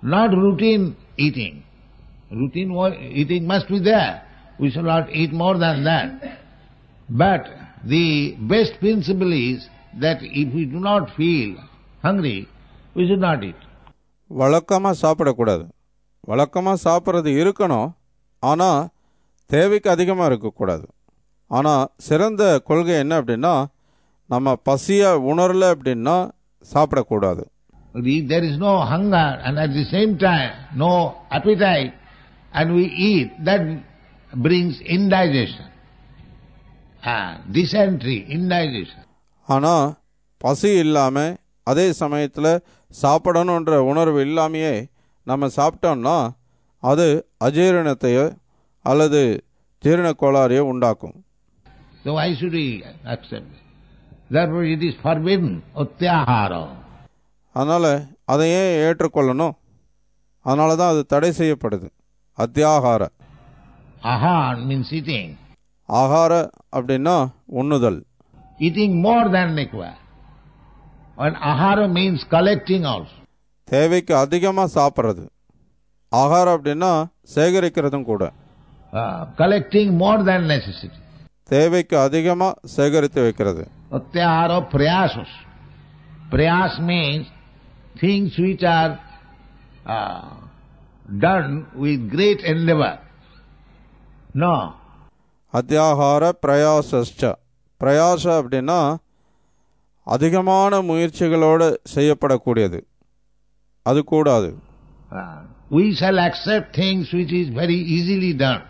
not routine eating. Routine wa- eating must be there. We shall not eat more than that. But the best principle is that if we do not feel hungry, we should not eat. வழக்கமாக சாப்பிடக்கூடாது வழக்கமாக சாப்பிட்றது இருக்கணும் ஆனால் தேவைக்கு அதிகமாக இருக்கக்கூடாது ஆனால் சிறந்த கொள்கை என்ன அப்படின்னா நம்ம பசியை உணரல அப்படின்னா சாப்பிடக்கூடாது If there is no hunger and at the same time no appetite and we eat, that brings indigestion. Ah, dysentery, indigestion. ஆனால் பசி இல்லாமல் அதே சமயத்தில் சாப்பிடணுன்ற உணர்வு இல்லாமையே நம்ம சாப்பிட்டோம்னா அது அஜீரணத்தையோ அல்லது ஜீரண கோளாறையோ உண்டாக்கும் So why should we accept it? Therefore it is forbidden, utyahara. அதனால் அதை ஏன் ஏற்றுக்கொள்ளணும் அதனால தான் அது தடை செய்யப்படுது அத்தியாகார Ahar means eating. ஆகார அப்படின்னா உண்ணுதல் Eating more than required. And ahara means collecting also. தேவைக்கு அதிகமாக சாப்பிட்றது ஆகாரம் அப்படின்னா சேகரிக்கிறதும் கூட Uh, collecting more than necessity. தேவைக்கு அதிகமாக சேகரித்து வைக்கிறது Utyahara prayasas. Prayas means things which are uh, done with great endeavor. No. அத்தியாகார பிரயாசஸ்ச பிரயாச அப்படின்னா அதிகமான முயற்சிகளோடு செய்யப்படக்கூடியது அது கூடாது Uh, we shall accept things which is very easily done.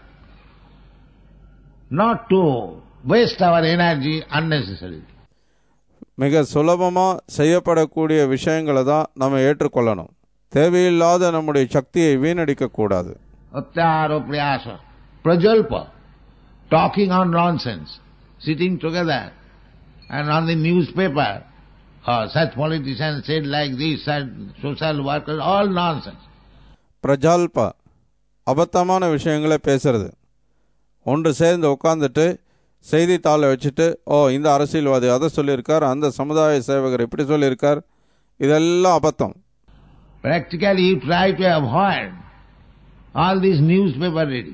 Not to waste our energy unnecessarily. மிக சுலபமாக செய்யப்படக்கூடிய விஷயங்களை தான் நம்ம ஏற்றுக்கொள்ளணும் தேவையில்லாத நம்முடைய சக்தியை வீணடிக்கக்கூடாது Uttara prayasa. Prajalpa. Talking on nonsense. Sitting together. And on the newspaper. Uh, such politicians said like this, such social workers, all nonsense. பிரஜால்ப அபத்தமான விஷயங்களை பேசுறது ஒன்று சேர்ந்து உட்காந்துட்டு செய்தித்தாளை வச்சுட்டு ஓ இந்த அரசியல்வாதி அதை சொல்லியிருக்கார் அந்த சமுதாய சேவகர் இப்படி சொல்லியிருக்கார் இதெல்லாம் அபத்தம் Practically you try to avoid all this newspaper reading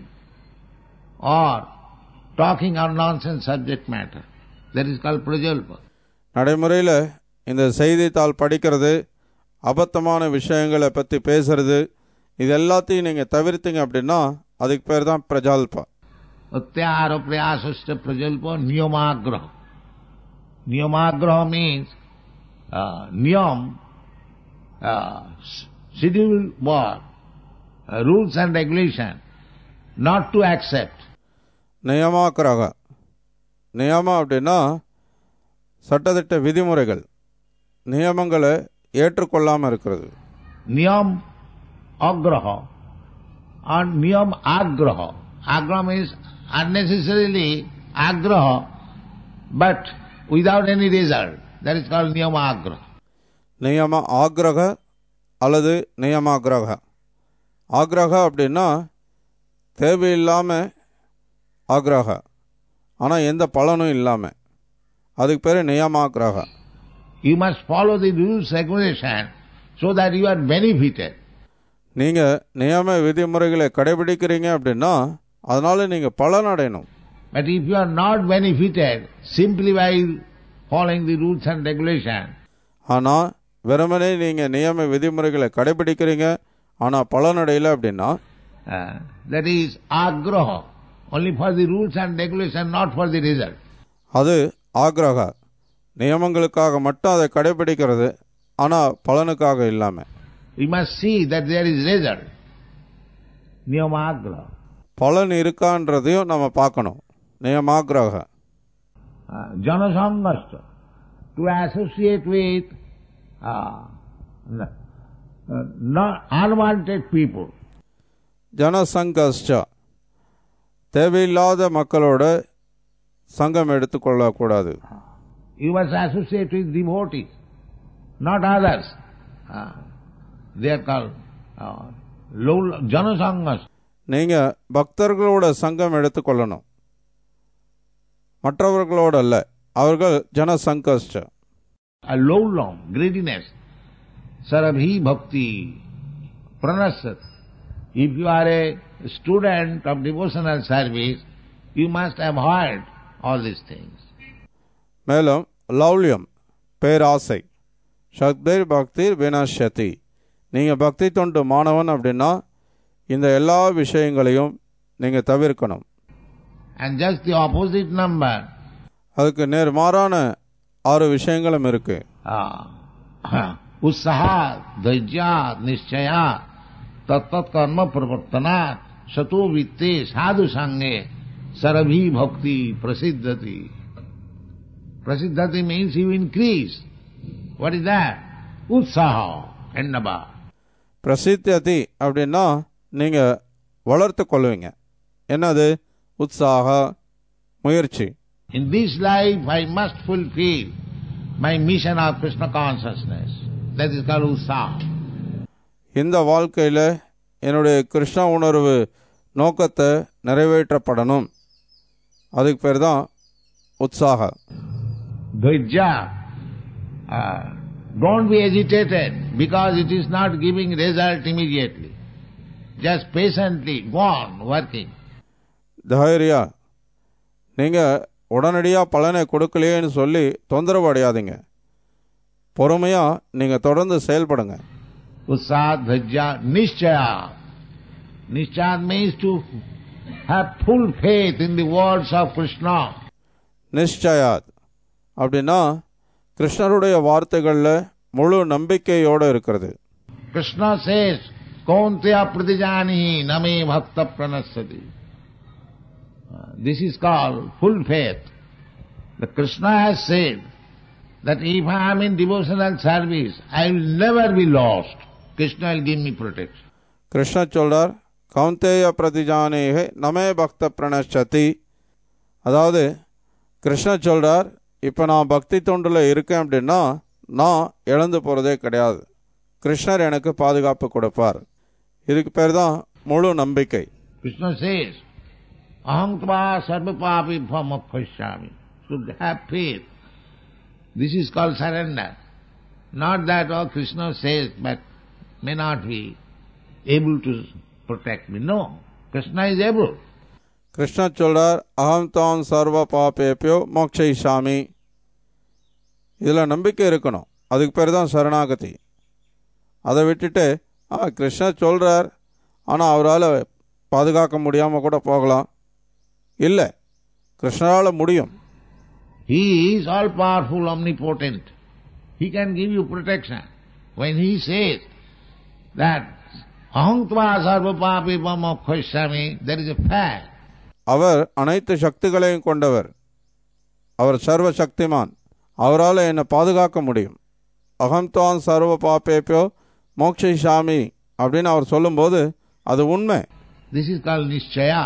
or talking on nonsense subject matter. That is called prajalpa. நடைமுறையில் இந்த செய்தித்தாள் படிக்கிறது அபத்தமான விஷயங்களை பற்றி பேசுறது இது எல்லாத்தையும் நீங்கள் தவிர்த்தீங்க அப்படின்னா அதுக்கு பேர் தான் பிரஜால்பா Utyahara prayasasya prajalpa niyamagraha. Niyamagraha means uh, niyam, uh, s- scheduled work, uh, rules and regulation, not to accept. நியமாக்கிரக நியமா அப்படின்னா சட்டத்திட்ட விதிமுறைகள் நியமங்களை ஏற்றுக்கொள்ளாமல் இருக்கிறது Niyam agraha and niyam agraha. Agraha means unnecessarily agraha, but without any result. That is called niyama agraha. நியம ஆக்ரக அல்லது நியமாகிரக ஆக்ரக அப்படின்னா தேவையில்லாமல் ஆக்ரக ஆனால் எந்த பலனும் இல்லாமல் அதுக்கு பேர் நியமாகிரக You must follow the rules regulation so that you are benefited. நீங்கள் நியம விதிமுறைகளை கடைபிடிக்கிறீங்க அப்படின்னா அதனால நீங்கள் பலன் அடையணும் But if you are not benefited simply by following the rules and regulation, ஆனால் வெறுமனே நீங்கள் நியம விதிமுறைகளை கடைபிடிக்கிறீங்க ஆனால் பலன் அடையல அப்படின்னா uh, that is agraha, only for the rules and regulation, not for the result. அது ஆக்ரக நியமங்களுக்காக மட்டும் அதை கடைபிடிக்கிறது ஆனால் பலனுக்காக இல்லாமல் We must see that there is result. Niyama agraha. பலன் இருக்கான்றதையும் நம்ம பார்க்கணும் நியமாகிரக uh, janasangasta, to associate with uh, n- uh, not unwanted people. ஜனசங்கஷ்ட தேவையில்லாத மக்களோட சங்கம் எடுத்துக்கொள்ளக்கூடாது You must associate with devotees, not others. Uh, they are called uh, low, janasangas. நீங்கள் பக்தர்களோட சங்கம் எடுத்துக்கொள்ளணும் மற்றவர்களோட அல்ல அவர்கள் ஜனசங்கஷ்ட A low long greediness. Sarabhi bhakti pranasat. If you are a student of devotional service, you must avoid all these things. மேலும் லௌல்யம் பேராசை சக்திர் பக்திர் வினாஷதி நீங்கள் பக்தி தொண்டு மாணவன் அப்படின்னா இந்த எல்லா விஷயங்களையும் நீங்கள் தவிர்க்கணும் And just the opposite number, அதுக்கு நேர்மாறான ஆறு விஷயங்களும் இருக்கு uh, उत्साह धैर्या निश्चया तत्त कर्म प्रवर्तनात् सतो वित्ते साधु संगे सरभी भक्ति प्रसिद्धति प्रसिद्धति means you increase what is that utsaha endaba பிரசித்தியதி அப்படின்னா நீங்கள் வளர்த்து கொள்வீங்க என்னது உற்சாக முயற்சி in this life i must fulfill my mission of krishna consciousness that is called utsaha இந்த வாழ்க்கையில் என்னுடைய கிருஷ்ண உணர்வு நோக்கத்தை நிறைவேற்றப்படணும் அதுக்கு பேர் தான் உற்சாக Dhairya. Uh, don't be agitated because it is not giving result immediately. Just patiently go on working. தைரியா நீங்கள் உடனடியாக பலனை கொடுக்கலையேன்னு சொல்லி தொந்தரவு அடையாதீங்க பொறுமையாக நீங்கள் தொடர்ந்து செயல்படுங்க Utsad dhairya nishchaya. Nishchaya means to have full faith in the words of Krishna. நிச்சயாத் அப்படின்னா கிருஷ்ணருடைய வார்த்தைகளில் முழு நம்பிக்கையோடு இருக்கிறது Krishna says, Kaunteya pratijani name bhakta pranasati. Uh, This is called full faith. The Krishna has said that if I am in devotional service, I will never be lost. Krishna will give me protection. Krishna சொல்றார் கௌந்தேய பிரதிஜானேகே நமே பக்த பிரணச்சதி அதாவது கிருஷ்ண சொல்றார் இப்போ நான் பக்தி தொண்டில் இருக்கேன் அப்படின்னா நான் இழந்து போகிறதே கிடையாது கிருஷ்ணர் எனக்கு பாதுகாப்பு கொடுப்பார் இதுக்கு பேர் தான் முழு நம்பிக்கை Krishna says, Aham tva sarva papi bhamakhasyami. Should have faith. This is called surrender. Not that, oh, Krishna says, but may not be able to protect me. No. Krishna is able. Krishna சொல்றார் அகம் தான் சர்வ பாப்பேப்பியோ மோக்ஷயிஷாமி இதில் நம்பிக்கை இருக்கணும் அதுக்கு பேர் தான் சரணாகதி அதை விட்டுட்டு ஆ கிருஷ்ணர் சொல்கிறார் ஆனால் அவரால் பாதுகாக்க முடியாமல் கூட போகலாம் இல்லை கிருஷ்ணரால் முடியும் He is all powerful, omnipotent. He can give you protection. When he says that aham tva sarva papi bhamakhasyami, there is a fact. அவர் அனைத்து சக்திகளையும் கொண்டவர் அவர் சர்வ சக்திமான் அவரால் என்னை பாதுகாக்க முடியும் அகம்தான் சர்வ பாப்பேப்பியோ மோக்ஷிஷாமி அப்படின்னு அவர் சொல்லும்போது அது உண்மை This is called Nishchaya.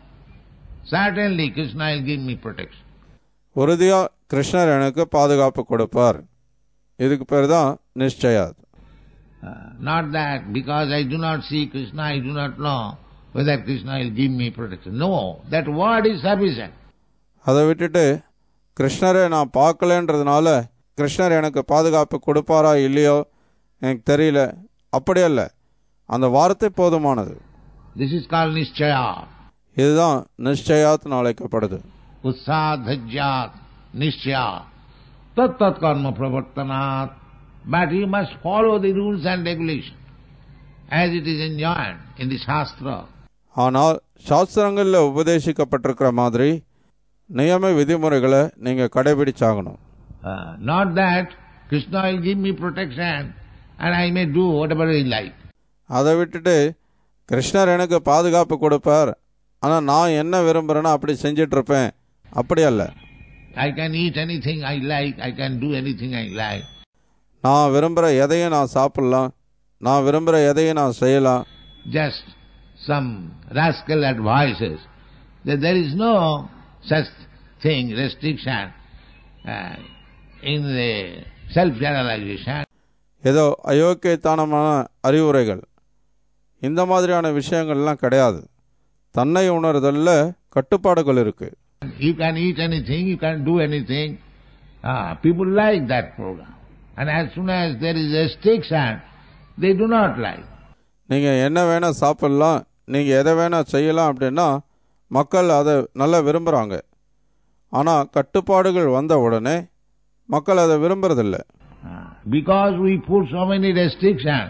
Certainly Krishna will give me protection. உறுதியாக கிருஷ்ணர் எனக்கு பாதுகாப்பு கொடுப்பார் இதுக்கு பேர் தான் நிச்சயாத் Uh, not that because I do not see Krishna, I do not know whether Krishna will give me protection. No, that word is sufficient. அதை விட்டுட்டு கிருஷ்ணரை நான் பார்க்கலன்றதுனால கிருஷ்ணர் எனக்கு பாதுகாப்பு கொடுப்பாரா இல்லையோ எனக்கு தெரியல அப்படி அல்ல அந்த வார்த்தை போதுமானது This is called Nishchaya. இதுதான் நிச்சயாத்னு அழைக்கப்படுது Utsadhajyat Nishchaya. Tat tat karma pravartanat. But you must follow the rules and regulations as it is enjoined in the Shastra. ஆனால் சாஸ்திரங்களில் உபதேசிக்கப்பட்டிருக்கிற மாதிரி நியம விதிமுறைகளை நீங்கள் கடைபிடிச்சாகணும் Uh, not that Krishna will give me protection and I may do whatever I like. அதை விட்டுட்டு கிருஷ்ணர் எனக்கு பாதுகாப்பு கொடுப்பார் ஆனால் நான் என்ன விரும்புகிறேனோ அப்படி செஞ்சிட்டு இருப்பேன் அப்படி அல்ல I can eat anything I like, I can do anything I like. நான் விரும்புகிற எதையும் நான் சாப்பிட்லாம் நான் விரும்புகிற எதையும் நான் செய்யலாம் Just some rascal advices that there is no such thing, restriction uh, in the self-generalization. ஏதோ அயோக்கியத்தனமான அறிவுரைகள் இந்த மாதிரியான விஷயங்கள்லாம் கிடையாது தன்னை உணர்தலில் கட்டுப்பாடுகள் இருக்கு You can eat anything, you can do anything. Ah, people like that program. And as soon as there is restriction, they do not like. நீங்கள் என்ன வேணால் சாப்பிட்லாம் நீங்கள் எதை வேணால் செய்யலாம் அப்படின்னா மக்கள் அதை நல்லா விரும்புகிறாங்க ஆனால் கட்டுப்பாடுகள் வந்த உடனே மக்கள் அதை விரும்புறதில்ல Uh, Because we put so many restrictions,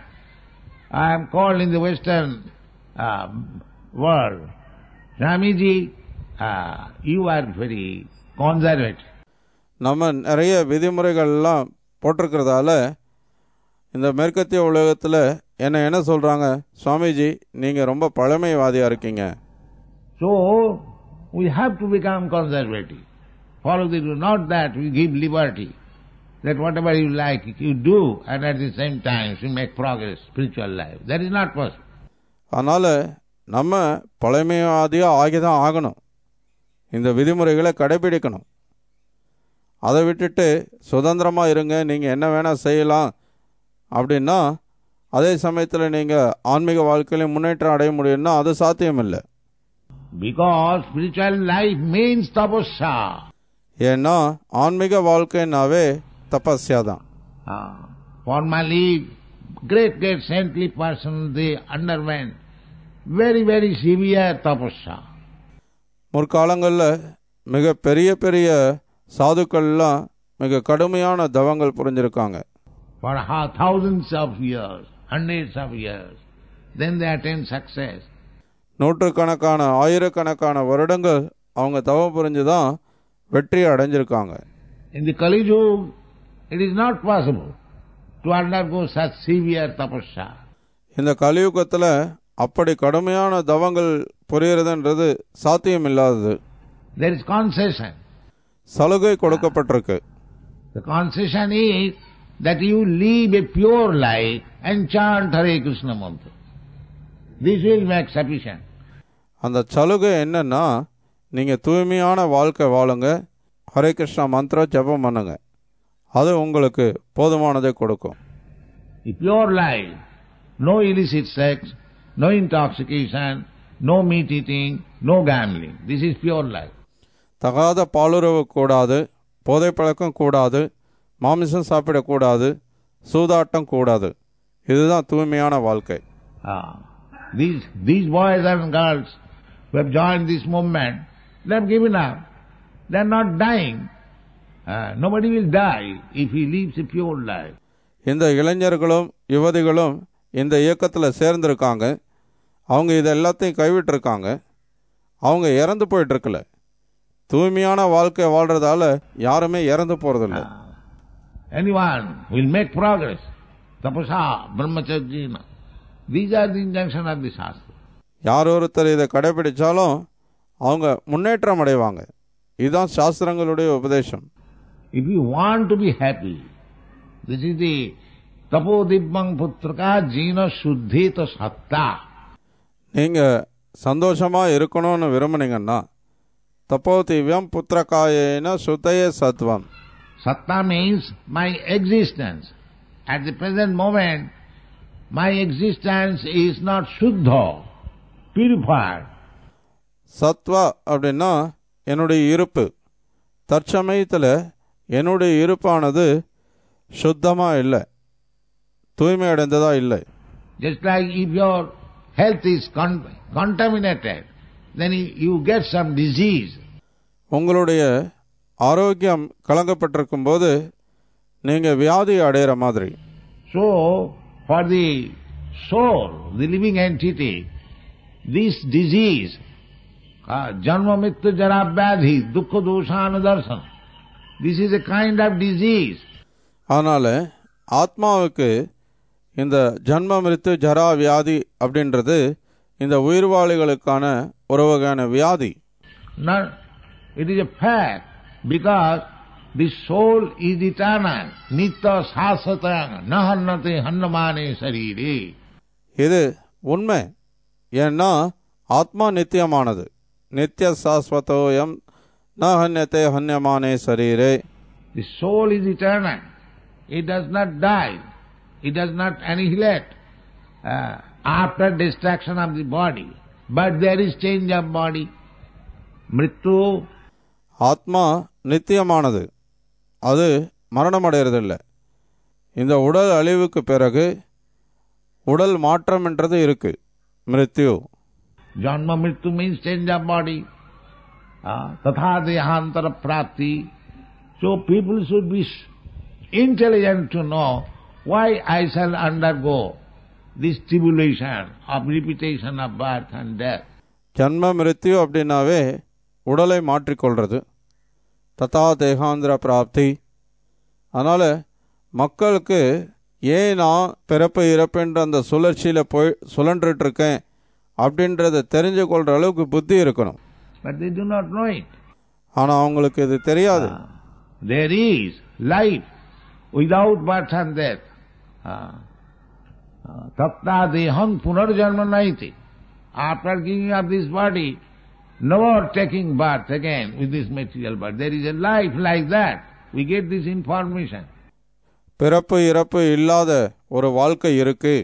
I am called in the Western uh, world, Swamiji, uh, you are very conservative. நம்ம நிறைய விதிமுறைகள்லாம் போட்டிருக்கிறதால இந்த மேற்கத்திய உலகத்தில் என்ன என்ன சொல்கிறாங்க சுவாமிஜி நீங்கள் ரொம்ப பழமைவாதியாக இருக்கீங்க So, we have to become conservative. Follow the rule. Not that we give liberty, that whatever you like you do, and at the same time you make progress, spiritual life. That is not possible. அதனால் நம்ம பழமைவாதியாக ஆகி தான் ஆகணும் இந்த விதிமுறைகளை கடைபிடிக்கணும் அதை விட்டுட்டு சுதந்திரமாக இருங்க நீங்கள் என்ன வேணால் செய்யலாம் அப்படின்னா அதே சமயத்தில் நீங்கள் ஆன்மீக வாழ்க்கையில முன்னேற்றம் அடைய முடியும்னா அது சாத்தியம் இல்லை Because spiritual life means tapasya. ஏன்னா ஆன்மீக வாழ்க்கைனாவே தபஸ்யா தான் Ah, formerly, great, great saintly persons, they underwent very, very severe tapasya. முற்காலங்களில் மிக பெரிய பெரிய சாதுக்கள்லாம் மிக கடுமையான தவங்கள் புரிஞ்சிருக்காங்க for how- thousands of years, hundreds of years. Then they attain success. நூற்றுக்கணக்கான ஆயிரக்கணக்கான வருடங்கள் அவங்க தவம் புரிஞ்சு தான் வெற்றி அடைஞ்சிருக்காங்க In the Kali Yuga, it is not possible to undergo such severe tapasya. இந்த கலியுகத்தில் அப்படி கடுமையான தவங்கள் புரியறதுன்றது சாத்தியம் இல்லாதது There is concession. சலுகை கொடுக்கப்பட்டிருக்கு The concession is that you live a pure life and chant Hare Krishna mantra. This will make sufficient. அந்த சலுகை என்னன்னா நீங்கள் தூய்மையான வாழ்க்கை வாழுங்க ஹரே கிருஷ்ணா மந்திரம் ஜெபம் பண்ணுங்க அது உங்களுக்கு போதுமானதை கொடுக்கும் A pure life, no illicit sex, no intoxication, no meat eating, no gambling. This is pure life. தகாத பாலுறவு கூடாது போதை பழக்கம் கூடாது மாமிசம் சாப்பிடக்கூடாது சூதாட்டம் கூடாது இதுதான் தூய்மையான வாழ்க்கை Ah. These, these boys and girls who have joined this movement, they have given up. They are not dying. Ah, nobody will die if he lives a pure life. இந்த இளைஞர்களும் யுவதிகளும் இந்த இயக்கத்தில் சேர்ந்திருக்காங்க அவங்க இது எல்லாத்தையும் கைவிட்டிருக்காங்க அவங்க இறந்து போயிட்டுருக்கல தூய்மையான வாழ்க்கை வாழ்றதால யாருமே இறந்து போறதில்ல Anyone will make progress. Tapasa, brahmacharya. These are the injunctions of the Shastra. யார் ஒருத்தர் இதை கடைபிடிச்சாலும் அவங்க முன்னேற்றம் அடைவாங்க இதுதான் சாஸ்திரங்களுடைய உபதேசம் If you want to be happy, this is the tapodibbang putraka jina suddhita satta. நீங்க சந்தோஷமா இருக்கணும்னு விரும்புனீங்கன்னா தப்போ திவ்யம் புத்திரகாயேன சுதய சத்வம் Satta means my existence. At the present moment, my existence is not shuddha, purified. சத்வா அப்படின்னா என்னுடைய இருப்பு தற்சமயத்தில் என்னுடைய இருப்பானது சுத்தமாக இல்லை தூய்மை அடைந்ததா இல்லை Just like if your health is con- contaminated, then you, you get some disease. உங்களுடைய ஆரோக்கியம் கலங்கப்பட்டிருக்கும் போது நீங்கள் வியாதி அடையிற மாதிரி So, for the soul, the living entity, this disease, uh, janma mitya jara vyadhi, dukkha doshana darshan, this is a kind of disease. அதனால் ஆத்மாவுக்கு இந்த ஜன்ம மிருத்து ஜரா வியாதி அப்படின்றது இந்த உயிர்வாளிகளுக்கான ஒரு வகையான வியாதி Not, it is a fact because the soul is eternal, nitya sasata, nahannate hannamane sarire. இது உண்மை ஏன்னா ஆத்மா நித்தியமானது நித்திய சாஸ்வதோயம் ந ஹன்யத்தை ஹன்யமானே சரீரே The soul is eternal. It does not die. It does not annihilate uh, after destruction of the body. But there is change of body. Mrityu, ஆத்மா நித்தியமானது அது மரணமடைகிறதில்ல இந்த உடல் அழிவுக்கு பிறகு உடல் மாற்றம்ன்றது இருக்கு மிருத்யு Janma mrityu means change of body. Ah, Tatha dehantara prapti. So people should be s- intelligent to know why I shall undergo this tribulation of repetition of birth and death. ஜன்ம மிருத்யு அப்படின்னாவே உடலை மாற்றிக்கொள்றது ததா தேகாந்திர பிராப்தி அதனால் மக்களுக்கு ஏன் நான் பிறப்பு இறப்புன்ற அந்த சுழற்சியில் போய் சுழன்றுட்டு இருக்கேன் அப்படின்றத தெரிஞ்சு கொள்கிற அளவுக்கு புத்தி இருக்கணும் But they do not know it. ஆனால் அவங்களுக்கு இது தெரியாது There is life without birth and death. Tatta deham punarjanma naiti. After giving up this body, no more taking birth again with this material body. There is a life like that. We get this information. பிறப்பு இறப்பு இல்லாத ஒரு வாழ்க்கை இருக்கு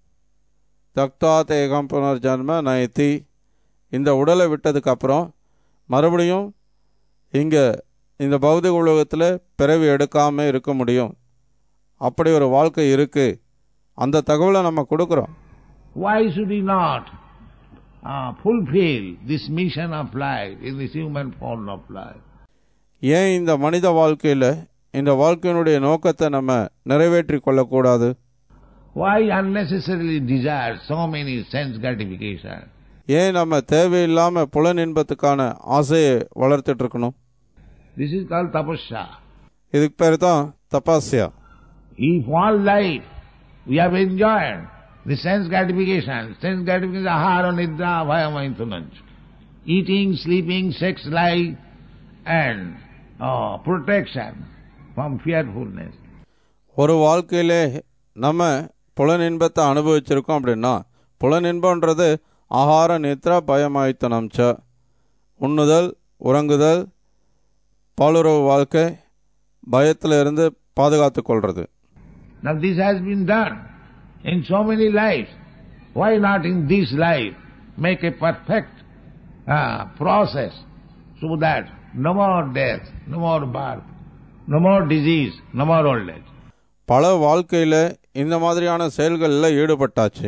தக்தா தேகம் புனர்ஜன்ம நயத்தி இந்த உடலை விட்டதுக்கு அப்புறம் மறுபடியும் இங்கே இந்த பௌதிக உலகத்தில் பிறவி எடுக்காமல் இருக்க முடியும் அப்படி ஒரு வாழ்க்கை இருக்கு அந்த தகவலை நம்ம கொடுக்குறோம் Why should we not uh, fulfill this mission of life in this human form of life? ஏன் இந்த மனித வாழ்க்கையில் இந்த வாழ்க்கையினுடைய நோக்கத்தை நம்ம நிறைவேற்றி கொள்ளக்கூடாது Why unnecessarily desire so many sense gratification? ஏன் நம்ம தேவையில்லாமல் புலன் இன்பத்துக்கான ஆசையை வளர்த்துட்டு இருக்கணும் This is called tapasya. இதுக்கு பேர் தான் தபாஸ்யா If all life we have enjoyed the sense gratification, sense gratification, ahara, nidra, bhayamaintunaj. Eating, sleeping, sex, life, and uh, protection from fearfulness. ஒரு வாழ்க்கையிலே நம்ம புலன் இன்பத்தை அனுபவிச்சிருக்கோம் அப்படின்னா புலன் இன்பன்றது ஆகார நித்ரா பயமாய்த்தனம் ச உண்ணுதல் உறங்குதல் பாலுறவு வாழ்க்கை பயத்தில் இருந்து பாதுகாத்து கொள்வது Now this has been done in so many lives. Why not in this life make a perfect uh, process so that no more death, no more birth, no more disease, no more old age. பல வாழ்க்கையில் இந்த மாதிரியான செயல்களில் ஈடுபட்டாச்சு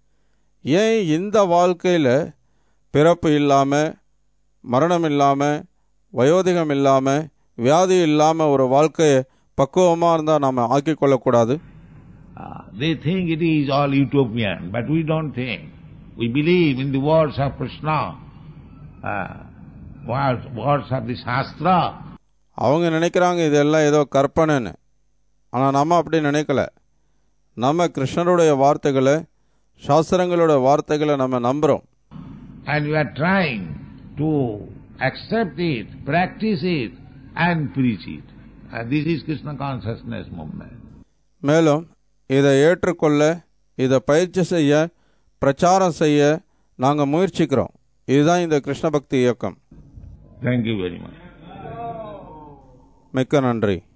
ஏன் இந்த வாழ்க்கையில் பிறப்பு இல்லாமல் மரணம் இல்லாமல் வயோதிகம் இல்லாமல் வியாதி இல்லாமல் ஒரு வாழ்க்கையை பக்குவமாக இருந்தால் நாம் ஆக்கிக் கொள்ளக்கூடாது Uh, they think it is all utopian, but we don't think. We believe in the words of Krishna, uh, words, words of the Shastra. அவங்க நினைக்கிறாங்க இதெல்லாம் ஏதோ கற்பனைன்னு ஆனால் நம்ம அப்படி நினைக்கல நம்ம கிருஷ்ணருடைய வார்த்தைகளை சாஸ்திரங்களோட வார்த்தைகளை நம்ம நம்புகிறோம் And we are trying to accept it, practice it, and preach it. And this is Krishna consciousness movement. மேலும் இதை ஏற்றுக்கொள்ள இதை பயிற்சி செய்ய பிரச்சாரம் செய்ய நாங்கள் முயற்சிக்கிறோம் இதுதான் இந்த கிருஷ்ண பக்தி இயக்கம் Thank you very much. மிக்க நன்றி